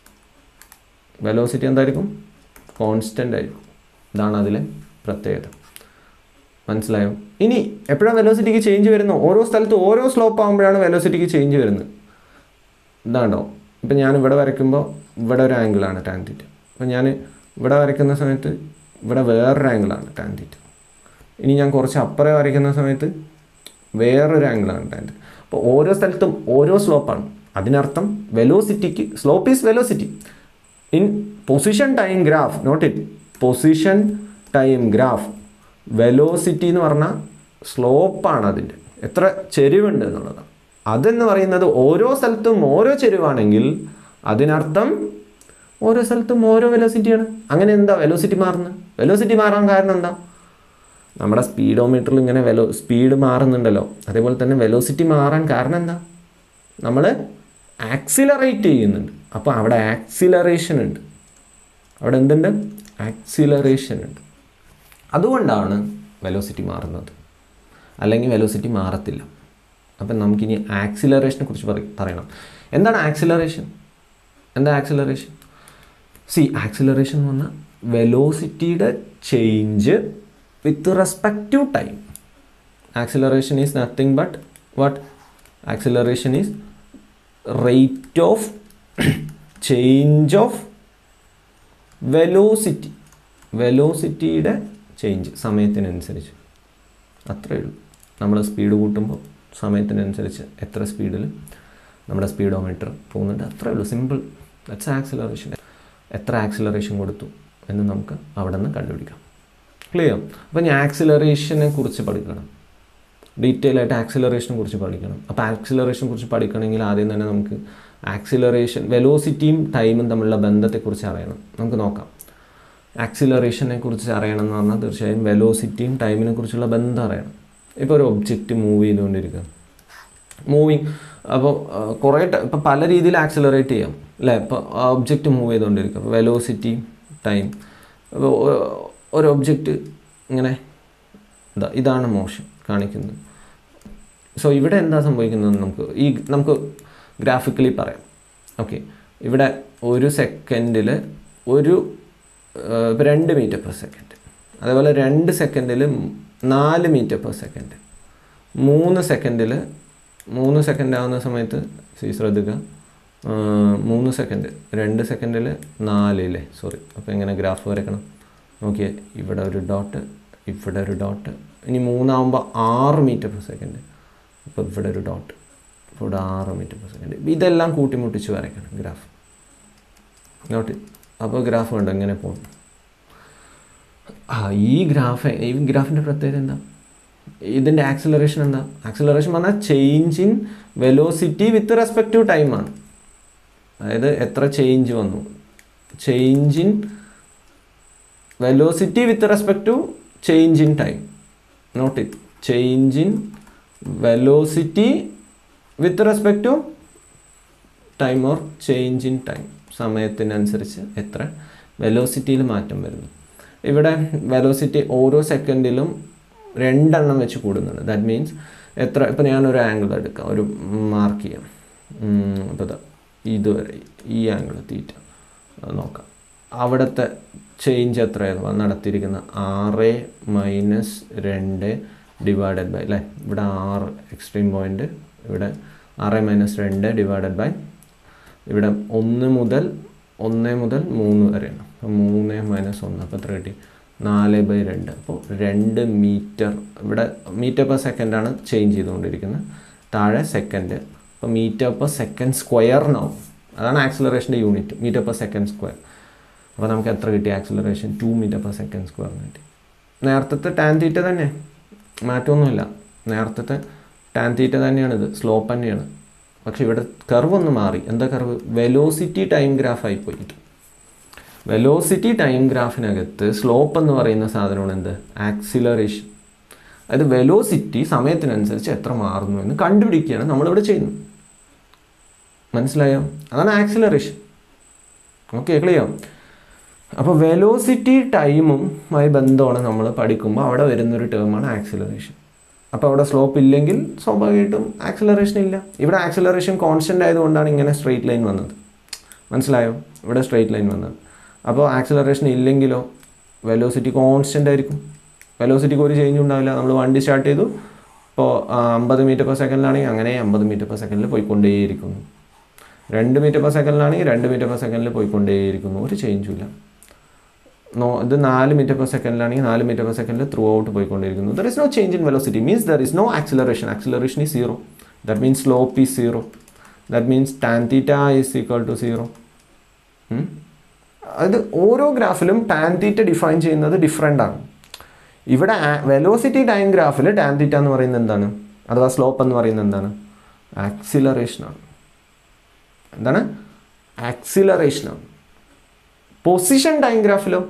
വെലോസിറ്റി എന്തായിരിക്കും കോൺസ്റ്റൻ്റ് ആയിരിക്കും ഇതാണ് അതിലെ പ്രത്യേകത മനസ്സിലായോ ഇനി എപ്പോഴാണ് വെലോസിറ്റിക്ക് ചേഞ്ച് വരുന്നത് ഓരോ സ്ഥലത്ത് ഓരോ സ്ലോപ്പ് ആകുമ്പോഴാണ് വെലോസിറ്റിക്ക് ചേഞ്ച് വരുന്നത് ഇതാണ്ടോ ഇപ്പം ഞാൻ ഇവിടെ വരയ്ക്കുമ്പോൾ ഇവിടെ ഒരു ആംഗിളാണ് ടാൻ തീറ്റ അപ്പം ഞാൻ ഇവിടെ വരയ്ക്കുന്ന സമയത്ത് ഇവിടെ വേറൊരു ആംഗിളാണ് ടാൻ തീറ്റ ഇനി ഞാൻ കുറച്ച് അപ്പുറം വരയ്ക്കുന്ന സമയത്ത് വേറൊരു ആംഗിളാണ് ടാൻ തീറ്റ അപ്പോൾ ഓരോ സ്ഥലത്തും ഓരോ സ്ലോപ്പാണ് അതിനർത്ഥം വെലോസിറ്റിക്ക് slope is velocity in position time graph note it position time graph velocity എന്ന് പറഞ്ഞാൽ സ്ലോപ്പാണ് അതിൻ്റെ എത്ര ചെരിവുണ്ട് എന്നുള്ളതാണ് അതെന്ന് പറയുന്നത് ഓരോ സ്ഥലത്തും ഓരോ ചെരുവാണെങ്കിൽ അതിനർത്ഥം ഓരോ സ്ഥലത്തും ഓരോ വെലോസിറ്റിയാണ് അങ്ങനെ എന്താ വെലോസിറ്റി മാറുന്നത് വെലോസിറ്റി മാറാൻ കാരണം എന്താ നമ്മുടെ സ്പീഡോമീറ്ററിൽ ഇങ്ങനെ വെലോ സ്പീഡ് മാറുന്നുണ്ടല്ലോ അതേപോലെ തന്നെ വെലോസിറ്റി മാറാൻ കാരണം എന്താ നമ്മൾ ആക്സിലറേറ്റ് ചെയ്യുന്നുണ്ട് അപ്പോൾ അവിടെ ആക്സിലറേഷൻ ഉണ്ട് അവിടെ എന്തുണ്ട് ആക്സിലറേഷൻ ഉണ്ട് അതുകൊണ്ടാണ് വെലോസിറ്റി മാറുന്നത് അല്ലെങ്കിൽ വെലോസിറ്റി മാറത്തില്ല അപ്പം നമുക്കിനി ആക്സിലറേഷനെ കുറിച്ച് പറ- പറയണം എന്താണ് ആക്സിലറേഷൻ എന്താ ആക്സിലറേഷൻ സി ആക്സിലറേഷൻ എന്ന് പറഞ്ഞാൽ വെലോസിറ്റിയുടെ change with respect to time acceleration is nothing but what acceleration is rate of change of velocity വെലോസിറ്റിയുടെ ചേഞ്ച് സമയത്തിനനുസരിച്ച് അത്രയേ ഉള്ളൂ നമ്മൾ സ്പീഡ് കൂട്ടുമ്പോൾ സമയത്തിനനുസരിച്ച് എത്ര സ്പീഡിൽ നമ്മുടെ സ്പീഡോമീറ്റർ പോകുന്നുണ്ട് അത്രയേ ഉള്ളൂ സിമ്പിൾ ദറ്റ്സ് ആക്സിലറേഷൻ എത്ര ആക്സിലറേഷൻ കൊടുത്തു എന്ന് നമുക്ക് അവിടെ നിന്ന് കണ്ടുപിടിക്കാം ക്ലിയർ അപ്പോൾ ഞാൻ ആക്സിലറേഷനെ കുറിച്ച് പഠിക്കണം ഡീറ്റെയിൽ ആയിട്ട് ആക്സിലറേഷനെ കുറിച്ച് പഠിക്കണം അപ്പോൾ ആക്സിലറേഷനെ കുറിച്ച് പഠിക്കണമെങ്കിൽ ആദ്യം തന്നെ നമുക്ക് ആക്സിലറേഷൻ വെലോസിറ്റിയും ടൈമും തമ്മിലുള്ള ബന്ധത്തെക്കുറിച്ച് അറിയണം നമുക്ക് നോക്കാം ആക്സിലറേഷനെ കുറിച്ച് അറിയണം എന്ന് പറഞ്ഞാൽ തീർച്ചയായും വെലോസിറ്റിയും ടൈമിനെ കുറിച്ചുള്ള ബന്ധം അറിയണം ഇപ്പോൾ ഒരു ഒബ്ജക്റ്റ് മൂവ് ചെയ്തുകൊണ്ടിരിക്കുക മൂവിങ് അപ്പോൾ കുറേ ഇപ്പോൾ പല രീതിയിൽ ആക്സിലറേറ്റ് ചെയ്യാം അല്ലേ ഇപ്പോൾ ഒബ്ജക്റ്റ് മൂവ് ചെയ്തുകൊണ്ടിരിക്കുക അപ്പോൾ വെലോസിറ്റി ടൈം അപ്പോൾ ഒരു ഒബ്ജക്റ്റ് ഇങ്ങനെ ഇതാ ഇതാണ് മോഷൻ കാണിക്കുന്നത് സോ ഇവിടെ എന്താ സംഭവിക്കുന്നത് നമുക്ക് ഈ നമുക്ക് ഗ്രാഫിക്കലി പറയാം ഓക്കെ ഇവിടെ ഒരു സെക്കൻഡിൽ ഒരു ഇപ്പോൾ രണ്ട് മീറ്റർ പെർ സെക്കൻഡ് അതേപോലെ രണ്ട് സെക്കൻഡിൽ നാല് മീറ്റർ പെർ സെക്കൻഡ് മൂന്ന് സെക്കൻഡിൽ മൂന്ന് സെക്കൻഡ് ആവുന്ന സമയത്ത് സി ശ്രദ്ധിക്കുക മൂന്ന് സെക്കൻഡ് രണ്ട് സെക്കൻഡിൽ നാല് ഇല്ലേ സോറി അപ്പോൾ എങ്ങനെ ഗ്രാഫ് വരയ്ക്കണം നോക്കിയേ ഇവിടെ ഒരു ഡോട്ട് ഇവിടെ ഒരു ഡോട്ട് ഇനി മൂന്നാവുമ്പോൾ ആറ് മീറ്റർ പെർ സെക്കൻഡ് അപ്പോൾ ഇവിടെ ഒരു ഡോട്ട് അപ്പോൾ ഇവിടെ ആറ് മീറ്റർ പെർ സെക്കൻഡ് ഇതെല്ലാം കൂട്ടിമുട്ടിച്ച് വരയ്ക്കണം ഗ്രാഫ് നോട്ട് അപ്പോൾ ഗ്രാഫ് കണ്ടോ എങ്ങനെ പോകും ആ ഈ ഗ്രാഫ് ഈ ഗ്രാഫിൻ്റെ പ്രത്യേകത എന്താ ഇതിൻ്റെ ആക്സിലറേഷൻ എന്താ ആക്സിലറേഷൻ പറഞ്ഞാൽ change in velocity with respect to ടൈമാണ് അതായത് എത്ര ചേഞ്ച് വന്നു change in velocity with respect to change in time note it change in velocity with respect to time or change in time സമയത്തിനനുസരിച്ച് എത്ര വെലോസിറ്റിയിൽ മാറ്റം വരുന്നു ഇവിടെ വെലോസിറ്റി ഓരോ സെക്കൻഡിലും രണ്ടെണ്ണം വെച്ച് കൂടുന്നുണ്ട് ദാറ്റ് മീൻസ് എത്ര ഇപ്പം ഞാനൊരു ആംഗിൾ എടുക്കാം ഒരു മാർക്ക് ചെയ്യാം അപ്പോൾ ഇതാ ഇതുവരെ ഈ ആംഗിൾ തീറ്റ അത് നോക്കാം അവിടുത്തെ ചേഞ്ച് എത്രയായിരുന്നു നടത്തിയിരിക്കുന്ന ആറ് മൈനസ് രണ്ട് ഡിവൈഡഡ് ബൈ അല്ലേ ഇവിടെ ആറ് എക്സ്ട്രീം പോയിൻ്റ് ഇവിടെ ആറ് മൈനസ് രണ്ട് ഡിവൈഡഡ് ബൈ ഇവിടെ ഒന്ന് മുതൽ ഒന്ന് മുതൽ മൂന്ന് വരെയാണ് അപ്പോൾ മൂന്ന് മൈനസ് ഒന്ന് അപ്പോൾ എത്ര കിട്ടി നാല് ബൈ രണ്ട് അപ്പോൾ രണ്ട് മീറ്റർ ഇവിടെ മീറ്റർ പെർ സെക്കൻഡാണ് ചേഞ്ച് ചെയ്തുകൊണ്ടിരിക്കുന്നത് താഴെ സെക്കൻഡ് അപ്പോൾ മീറ്റർ പെർ സെക്കൻഡ് സ്ക്വയറിനാവും അതാണ് ആക്സിലറേഷൻ്റെ unit metre per second square അപ്പോൾ നമുക്ക് എത്ര കിട്ടി acceleration two metre per second സ്ക്വയറിന് കിട്ടി നേരത്തെ ടാൻ തീറ്റ തന്നെ മാറ്റമൊന്നുമില്ല നേരത്തെ ടാൻ തീറ്റ തന്നെയാണിത് സ്ലോപ്പ് തന്നെയാണ് പക്ഷെ ഇവിടെ കർവ് ഒന്ന് മാറി എന്താ കർവ് വെലോസിറ്റി ടൈം ഗ്രാഫായി പോയി ഇത് വെലോസിറ്റി ടൈം ഗ്രാഫിനകത്ത് സ്ലോപ്പ് എന്ന് പറയുന്ന സാധനമാണ് എന്ത് ആക്സിലറേഷൻ അതായത് വെലോസിറ്റി സമയത്തിനനുസരിച്ച് എത്ര മാറുന്നു എന്ന് കണ്ടുപിടിക്കുകയാണ് നമ്മളിവിടെ ചെയ്യുന്നത് മനസ്സിലായോ അതാണ് ആക്സിലറേഷൻ ഓക്കെ ക്ലിയർ അപ്പോൾ വെലോസിറ്റി ടൈമുമായി ബന്ധമാണ് നമ്മൾ പഠിക്കുമ്പോൾ അവിടെ വരുന്നൊരു ടേമാണ് ആക്സിലറേഷൻ അപ്പോൾ അവിടെ സ്ലോപ്പ് ഇല്ലെങ്കിൽ സ്വാഭാവികമായിട്ടും ആക്സിലറേഷൻ ഇല്ല ഇവിടെ ആക്സിലറേഷൻ കോൺസ്റ്റൻ്റ് ആയതുകൊണ്ടാണ് ഇങ്ങനെ സ്ട്രെയിറ്റ് ലൈൻ വന്നത് മനസ്സിലായോ ഇവിടെ സ്ട്രെയിറ്റ് ലൈൻ വന്നത് അപ്പോൾ ആക്സിലറേഷൻ ഇല്ലെങ്കിലോ വെലോസിറ്റി കോൺസ്റ്റൻ്റ് ആയിരിക്കും വെലോസിറ്റിക്ക് ഒരു ചേഞ്ച് ഉണ്ടാവില്ല നമ്മൾ വണ്ടി സ്റ്റാർട്ട് ചെയ്തു ഇപ്പോൾ അമ്പത് മീറ്റർ പെർ സെക്കൻഡിലാണെങ്കിൽ അങ്ങനെ അമ്പത് മീറ്റർ പെർ സെക്കൻഡിൽ പോയിക്കൊണ്ടേയിരിക്കുന്നു രണ്ട് മീറ്റർ പെർ സെക്കൻഡിലാണെങ്കിൽ രണ്ട് മീറ്റർ പെർ സെക്കൻഡിൽ പോയിക്കൊണ്ടേയിരിക്കുന്നു ഒരു ചേഞ്ചും ഇല്ല നോ ഇത് നാല് മീറ്റർ പെർ സെക്കൻഡിലാണെങ്കിൽ നാല് മീറ്റർ പെർ സെക്കൻഡിൽ ത്രൂ ഔട്ട് പോയിക്കൊണ്ടിരിക്കുന്നു there is no change in velocity means there is no acceleration acceleration is zero that means slope is zero that means tan theta is equal to zero അത് ഓരോ ഗ്രാഫിലും tan theta define ചെയ്യുന്നത് different ആണ് ഇവിടെ velocity time ഗ്രാഫിൽ tan theta എന്ന് പറയുന്നത് എന്താണ് അഥവാ സ്ലോപ്പ് എന്ന് പറയുന്നത് എന്താണ് ആക്സിലറേഷനാണ് എന്താണ് ആക്സിലറേഷനാണ് പൊസിഷൻ ടൈം ഗ്രാഫിലോ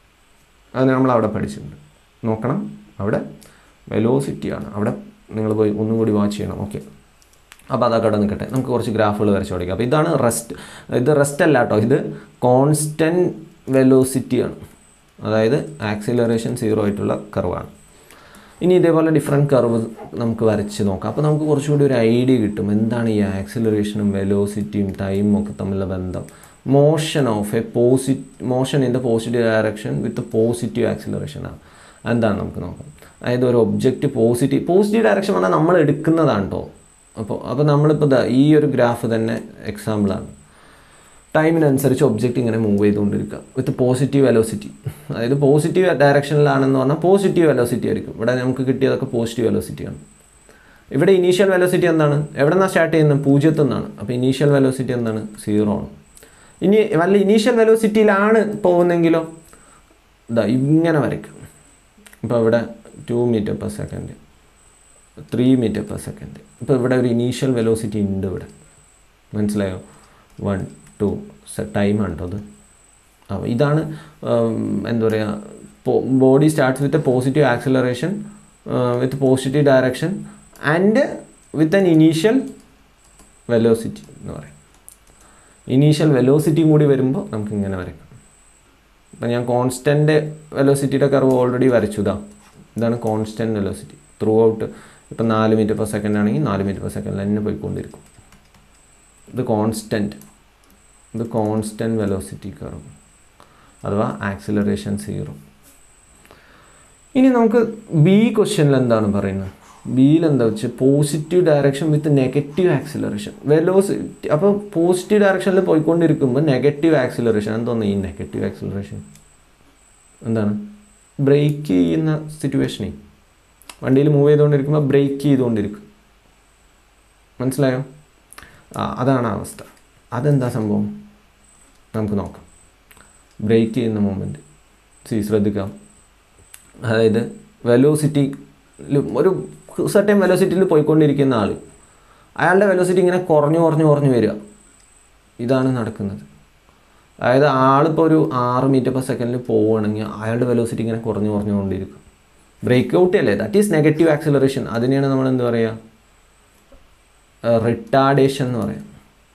അത് നമ്മൾ അവിടെ പഠിച്ചിട്ടുണ്ട് നോക്കണം അവിടെ വെലോസിറ്റിയാണ് അവിടെ നിങ്ങൾ പോയി ഒന്നും കൂടി വാച്ച് ചെയ്യണം ഓക്കെ അപ്പോൾ അതൊക്കെ അവിടെ നിൽക്കട്ടെ നമുക്ക് കുറച്ച് ഗ്രാഫുകൾ വരച്ച് പഠിക്കാം അപ്പോൾ ഇതാണ് റെസ്റ്റ് ഇത് റെസ്റ്റ് അല്ല കേട്ടോ ഇത് കോൺസ്റ്റൻറ്റ് വെലോസിറ്റിയാണ് അതായത് ആക്സിലറേഷൻ സീറോ ആയിട്ടുള്ള കർവാണ് ഇനി ഇതേപോലെ ഡിഫറെൻറ്റ് കർവ് നമുക്ക് വരച്ച് നോക്കാം അപ്പോൾ നമുക്ക് കുറച്ചുകൂടി ഒരു ഐഡിയ കിട്ടും എന്താണ് ഈ ആക്സിലറേഷനും വെലോസിറ്റിയും ടൈമും ഒക്കെ തമ്മിലുള്ള ബന്ധം motion of a posit motion in the positive direction with positive acceleration ആണ് എന്താണ് നമുക്ക് നോക്കാം അതായത് ഒരു ഒബ്ജക്റ്റ് പോസിറ്റീവ് പോസിറ്റീവ് ഡയറക്ഷൻ പറഞ്ഞാൽ നമ്മൾ എടുക്കുന്നതാണ് കേട്ടോ അപ്പോൾ അപ്പോൾ നമ്മളിപ്പോൾ ദാ ഈ ഒരു ഗ്രാഫ് തന്നെ എക്സാമ്പിളാണ് ടൈമിനനുസരിച്ച് ഒബ്ജക്റ്റ് ഇങ്ങനെ മൂവ് ചെയ്തുകൊണ്ടിരിക്കുക വിത്ത് പോസിറ്റീവ് വെലോസിറ്റി അതായത് പോസിറ്റീവ് ഡയറക്ഷനിലാണെന്ന് പറഞ്ഞാൽ പോസിറ്റീവ് വെലോസിറ്റി ആയിരിക്കും ഇവിടെ നമുക്ക് കിട്ടിയതൊക്കെ പോസിറ്റീവ് വെലോസിറ്റിയാണ് ഇവിടെ ഇനീഷ്യൽ വെലോസിറ്റി എന്താണ് എവിടെ നിന്നാണ് സ്റ്റാർട്ട് ചെയ്യുന്നത് പൂജ്യത്തു നിന്നാണ് അപ്പോൾ ഇനീഷ്യൽ വെലോസിറ്റി എന്താണ് സീറോ ആണ് ഇനി വല്ല ഇനീഷ്യൽ വെലോസിറ്റിയിലാണ് പോകുന്നെങ്കിലോ ഇതാ ഇങ്ങനെ വരയ്ക്കും ഇപ്പോൾ ഇവിടെ two metre per second three metre per second ഇപ്പോൾ ഇവിടെ ഒരു ഇനീഷ്യൽ വെലോസിറ്റി ഉണ്ട് ഇവിടെ മനസ്സിലായോ വൺ ടു ടൈമാണ് കേട്ടോ അത് അപ്പോൾ ഇതാണ് എന്താ പറയുക body starts with a positive acceleration with positive direction and with an initial velocity എന്ന് പറയും ഇനീഷ്യൽ വെലോസിറ്റിയും കൂടി വരുമ്പോൾ നമുക്ക് ഇങ്ങനെ വരയ്ക്കാം ഇപ്പം ഞാൻ കോൺസ്റ്റൻ്റ് വെലോസിറ്റിയുടെ കർവ് ഓൾറെഡി വരച്ചു ഇതാ ഇതാണ് കോൺസ്റ്റൻറ്റ് വെലോസിറ്റി ത്രൂ ഔട്ട് ഇപ്പം നാല് മീറ്റർ പെർ സെക്കൻഡ് ആണെങ്കിൽ നാല് മീറ്റർ പെർ സെക്കൻഡിൽ തന്നെ പോയിക്കൊണ്ടിരിക്കും ഇത് കോൺസ്റ്റൻറ്റ് ഇത് കോൺസ്റ്റൻറ്റ് വെലോസിറ്റി കർവ് അഥവാ ആക്സിലറേഷൻ സീറോ ഇനി നമുക്ക് ബി ക്വസ്റ്റ്യനിൽ എന്താണ് പറയുന്നത് ബിയിൽ എന്താ വെച്ചാൽ positive direction with negative acceleration velocity അപ്പോൾ പോസിറ്റീവ് ഡയറക്ഷനിൽ പോയിക്കൊണ്ടിരിക്കുമ്പോൾ നെഗറ്റീവ് ആക്സിലറേഷൻ എന്തോന്ന് ഈ നെഗറ്റീവ് ആക്സിലറേഷൻ എന്താണ് ബ്രേക്ക് ചെയ്യുന്ന സിറ്റുവേഷനേ വണ്ടിയിൽ മൂവ് ചെയ്തുകൊണ്ടിരിക്കുമ്പോൾ ബ്രേക്ക് ചെയ്തുകൊണ്ടിരിക്കും മനസ്സിലായോ ആ അതാണ് ആ അവസ്ഥ അതെന്താ സംഭവം നമുക്ക് നോക്കാം ബ്രേക്ക് ചെയ്യുന്ന മൂമെൻറ്റ് സി ശ്രദ്ധിക്കാം അതായത് വെലോസിറ്റി ഒരു സർട്ടൻ വെലോസിറ്റിയിൽ പോയിക്കൊണ്ടിരിക്കുന്ന ആൾ അയാളുടെ വെലോസിറ്റി ഇങ്ങനെ കുറഞ്ഞു കുറഞ്ഞു കുറഞ്ഞു വരിക ഇതാണ് നടക്കുന്നത് അതായത് ആളിപ്പോൾ ഒരു ആറ് മീറ്റർ പെർ സെക്കൻഡിൽ പോവുകയാണെങ്കിൽ അയാളുടെ വെലോസിറ്റി ഇങ്ങനെ കുറഞ്ഞു കുറഞ്ഞുകൊണ്ടിരിക്കും ബ്രേക്ക് ഔട്ട് അല്ലേ ദാറ്റ് ഈസ് നെഗറ്റീവ് ആക്സിലറേഷൻ അതിനെയാണ് നമ്മൾ എന്ത് പറയുക റിട്ടാർഡേഷൻ എന്ന് പറയാം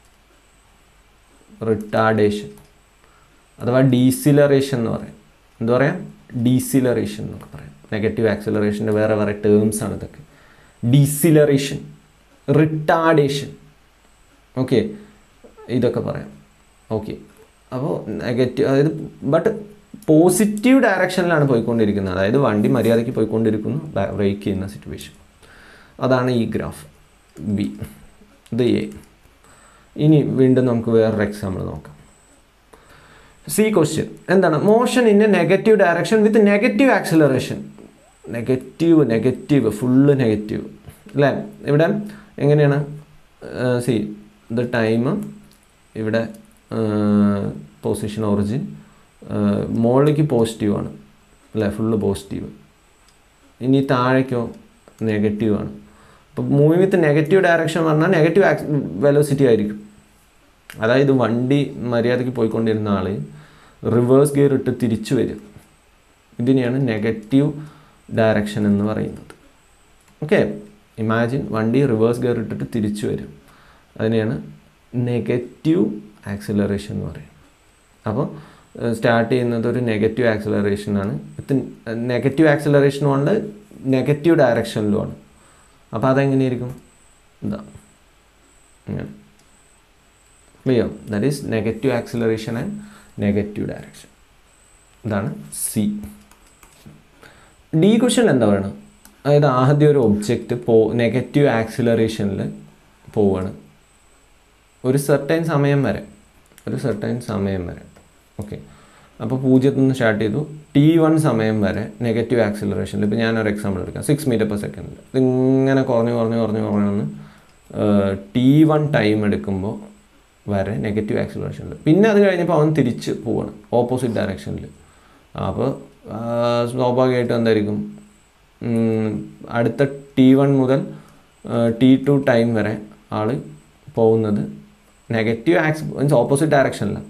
റിട്ടാർഡേഷൻ അഥവാ ഡീസിലറേഷൻ എന്ന് പറയാം എന്താ പറയാം ഡീസിലറേഷൻ എന്നൊക്കെ പറയാം നെഗറ്റീവ് ആക്സിലറേഷൻ്റെ വേറെ വേറെ ടേംസ് ആണ് ഇതൊക്കെ ഡീസിലറേഷൻ റിട്ടാർഡേഷൻ ഓക്കെ ഇതൊക്കെ പറയാം ഓക്കെ അപ്പോൾ നെഗറ്റീവ് അതായത് ബട്ട് പോസിറ്റീവ് ഡയറക്ഷനിലാണ് പോയിക്കൊണ്ടിരിക്കുന്നത് അതായത് വണ്ടി മര്യാദയ്ക്ക് പോയിക്കൊണ്ടിരിക്കുന്നു ബ്രേക്ക് ചെയ്യുന്ന സിറ്റുവേഷൻ അതാണ് ഈ ഗ്രാഫ് ബി ഇത് എ ഇനി വീണ്ടും നമുക്ക് വേറൊരു എക്സാമ്പിൾ നോക്കാം സി ക്വസ്റ്റ്യൻ എന്താണ് motion in a negative direction with negative acceleration negative negative full negative അല്ലേ ഇവിടെ എങ്ങനെയാണ് സി ഇത് ടൈം ഇവിടെ പൊസിഷൻ ഒറിജിൻ മുകളിലേക്ക് പോസിറ്റീവ് ആണ് അല്ലേ ഫുള്ള് പോസിറ്റീവ് ഇനി താഴേക്കോ നെഗറ്റീവ് ആണ് അപ്പോൾ മൂവിങ് വിത്ത് നെഗറ്റീവ് ഡയറക്ഷൻ പറഞ്ഞാൽ നെഗറ്റീവ് ആക്സ് വെലോസിറ്റി ആയിരിക്കും അതായത് വണ്ടി മര്യാദയ്ക്ക് പോയിക്കൊണ്ടിരുന്ന ആൾ റിവേഴ്സ് ഗിയർ ഇട്ട് തിരിച്ചു വരും ഇതിനെയാണ് നെഗറ്റീവ് ഡയറക്ഷൻ എന്ന് പറയുന്നത് ഓക്കെ ഇമാജിൻ വണ്ടി റിവേഴ്സ് ഗിയർ ഇട്ടിട്ട് തിരിച്ചു വരും അതിനെയാണ് നെഗറ്റീവ് ആക്സിലറേഷൻ എന്ന് പറയും അപ്പോൾ സ്റ്റാർട്ട് ചെയ്യുന്നത് ഒരു നെഗറ്റീവ് ആക്സിലറേഷനാണ് വിത്ത് നെഗറ്റീവ് ആക്സിലറേഷനും ഉണ്ട് നെഗറ്റീവ് ഡയറക്ഷനിലുമാണ് അപ്പോൾ അതെങ്ങനെയായിരിക്കും ഇതാ ഇങ്ങനെ clear that is negative acceleration and negative direction ഇതാണ് സി ഡി ക്വസ്റ്റൻ എന്താ പറയുന്നത് അതായത് ആദ്യം ഒരു ഒബ്ജക്റ്റ് പോ നെഗറ്റീവ് ആക്സിലറേഷനിൽ പോവുകയാണ് ഒരു സെർട്ടൈൻ സമയം വരെ ഒരു സെർട്ടൈൻ സമയം വരെ ഓക്കെ അപ്പോൾ പൂജ്യത്തിൽ നിന്ന് സ്റ്റാർട്ട് ചെയ്തു ടി വൺ സമയം വരെ നെഗറ്റീവ് ആക്സിലറേഷനിൽ ഇപ്പോൾ ഞാനൊരു എക്സാമ്പിൾ എടുക്കാം സിക്സ് മീറ്റർ പെർ സെക്കൻഡിൽ ഇതിങ്ങനെ കുറഞ്ഞ് കുറഞ്ഞ് കുറഞ്ഞ് കുറഞ്ഞ് വന്ന് ടി വൺ ടൈം എടുക്കുമ്പോൾ വരെ നെഗറ്റീവ് ആക്സിലറേഷനിൽ പിന്നെ അത് കഴിഞ്ഞപ്പോൾ അവൻ തിരിച്ച് പോവാണ് ഓപ്പോസിറ്റ് ഡയറക്ഷനിൽ അപ്പോൾ സ്വാഭാവികമായിട്ടും എന്തായിരിക്കും അടുത്ത ടി വൺ മുതൽ ടി ടു ടൈം വരെ ആൾ പോകുന്നത് നെഗറ്റീവ് ആക്സ് മീൻസ് ഓപ്പോസിറ്റ് ഡയറക്ഷനിലാണ്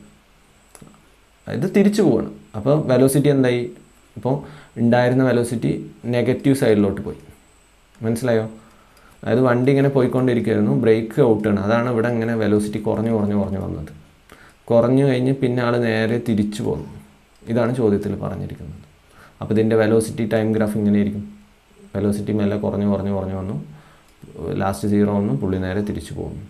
ഇത് തിരിച്ചു പോവാണ് അപ്പോൾ വെലോസിറ്റി എന്തായി ഇപ്പോൾ ഉണ്ടായിരുന്ന വെലോസിറ്റി നെഗറ്റീവ് സൈഡിലോട്ട് പോയി മനസ്സിലായോ അതായത് വണ്ടി ഇങ്ങനെ പോയിക്കൊണ്ടിരിക്കുകയായിരുന്നു ബ്രേക്ക് ഔട്ടാണ് അതാണ് ഇവിടെ ഇങ്ങനെ വെലോസിറ്റി കുറഞ്ഞു കുറഞ്ഞു കുറഞ്ഞു വന്നത് കുറഞ്ഞു കഴിഞ്ഞ് പിന്നെ ആൾ നേരെ തിരിച്ചു പോകുന്നു ഇതാണ് ചോദ്യത്തിൽ പറഞ്ഞിരിക്കുന്നത് അപ്പോൾ ഇതിൻ്റെ വെലോസിറ്റി ടൈം ഗ്രാഫ് ഇങ്ങനെയായിരിക്കും വെലോസിറ്റി മെല്ലെ കുറഞ്ഞു കുറഞ്ഞു കുറഞ്ഞു വന്നു ലാസ്റ്റ് സീറോ വന്നു പുള്ളി നേരെ തിരിച്ചു പോകുന്നു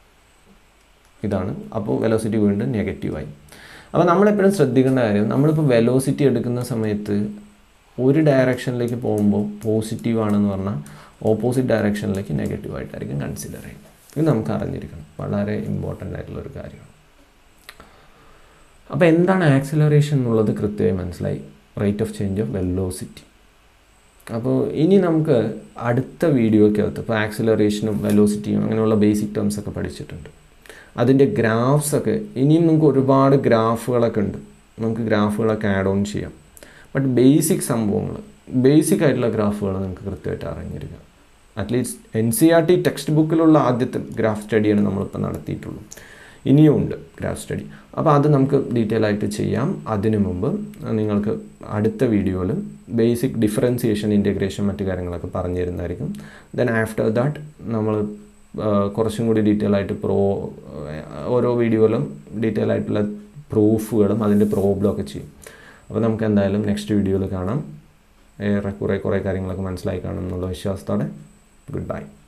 ഇതാണ് അപ്പോൾ വെലോസിറ്റി വീണ്ടും നെഗറ്റീവായി അപ്പോൾ നമ്മളെപ്പോഴും ശ്രദ്ധിക്കേണ്ട കാര്യം നമ്മളിപ്പോൾ വെലോസിറ്റി എടുക്കുന്ന സമയത്ത് ഒരു ഡയറക്ഷനിലേക്ക് പോകുമ്പോൾ പോസിറ്റീവ് ആണെന്ന് പറഞ്ഞാൽ ഓപ്പോസിറ്റ് ഡയറക്ഷനിലേക്ക് നെഗറ്റീവായിട്ടായിരിക്കും കൺസിഡർ ചെയ്യുന്നത് ഇത് നമുക്ക് അറിഞ്ഞിരിക്കണം വളരെ ഇമ്പോർട്ടൻ്റ് ആയിട്ടുള്ളൊരു കാര്യമാണ് അപ്പോൾ എന്താണ് ആക്സിലറേഷൻ എന്നുള്ളത് കൃത്യമായി മനസ്സിലായി rate of change of velocity അപ്പോൾ ഇനി നമുക്ക് അടുത്ത വീഡിയോയ്ക്കകത്ത് ഇപ്പോൾ ആക്സിലറേഷനും വെലോസിറ്റിയും അങ്ങനെയുള്ള ബേസിക് ടേംസ് ഒക്കെ പഠിച്ചിട്ടുണ്ട് അതിൻ്റെ ഗ്രാഫ്സ് ഒക്കെ ഇനിയും നമുക്ക് ഒരുപാട് ഗ്രാഫുകളൊക്കെ ഉണ്ട് നമുക്ക് ഗ്രാഫുകളൊക്കെ ആഡ് ഓൺ ചെയ്യാം ബട്ട് ബേസിക് സംഭവങ്ങൾ ബേസിക് ആയിട്ടുള്ള ഗ്രാഫുകൾ നിങ്ങൾക്ക് കൃത്യമായിട്ട് അറിഞ്ഞിരിക്കുക at least N C R T text ബുക്കിലുള്ള ആദ്യത്തെ ഗ്രാഫ് സ്റ്റഡിയാണ് നമ്മളിപ്പോൾ നടത്തിയിട്ടുള്ളൂ ഇനിയും ഉണ്ട് ഗ്രാഫ് സ്റ്റഡി അപ്പോൾ അത് നമുക്ക് ഡീറ്റെയിൽ ആയിട്ട് ചെയ്യാം അതിനു മുമ്പ് നിങ്ങൾക്ക് അടുത്ത വീഡിയോയിൽ ബേസിക് ഡിഫറൻസിയേഷൻ ഇൻറ്റഗ്രേഷൻ മറ്റു കാര്യങ്ങളൊക്കെ പറഞ്ഞു തരുന്നതായിരിക്കും ദെൻ ആഫ്റ്റർ ദാറ്റ് നമ്മൾ കുറച്ചും കൂടി ഡീറ്റെയിൽ ആയിട്ട് പ്രോ ഓരോ വീഡിയോയിലും ഡീറ്റെയിൽ ആയിട്ടുള്ള പ്രൂഫുകളും അതിൻ്റെ പ്രോബ്ലം ഒക്കെ ചെയ്യും അപ്പോൾ നമുക്ക് എന്തായാലും നെക്സ്റ്റ് വീഡിയോയിൽ കാണാം ഏറെ കുറേ കുറേ കാര്യങ്ങളൊക്കെ മനസ്സിലായി കാണും എന്നുള്ള വിശ്വാസത്തോടെ ഗുഡ് ബൈ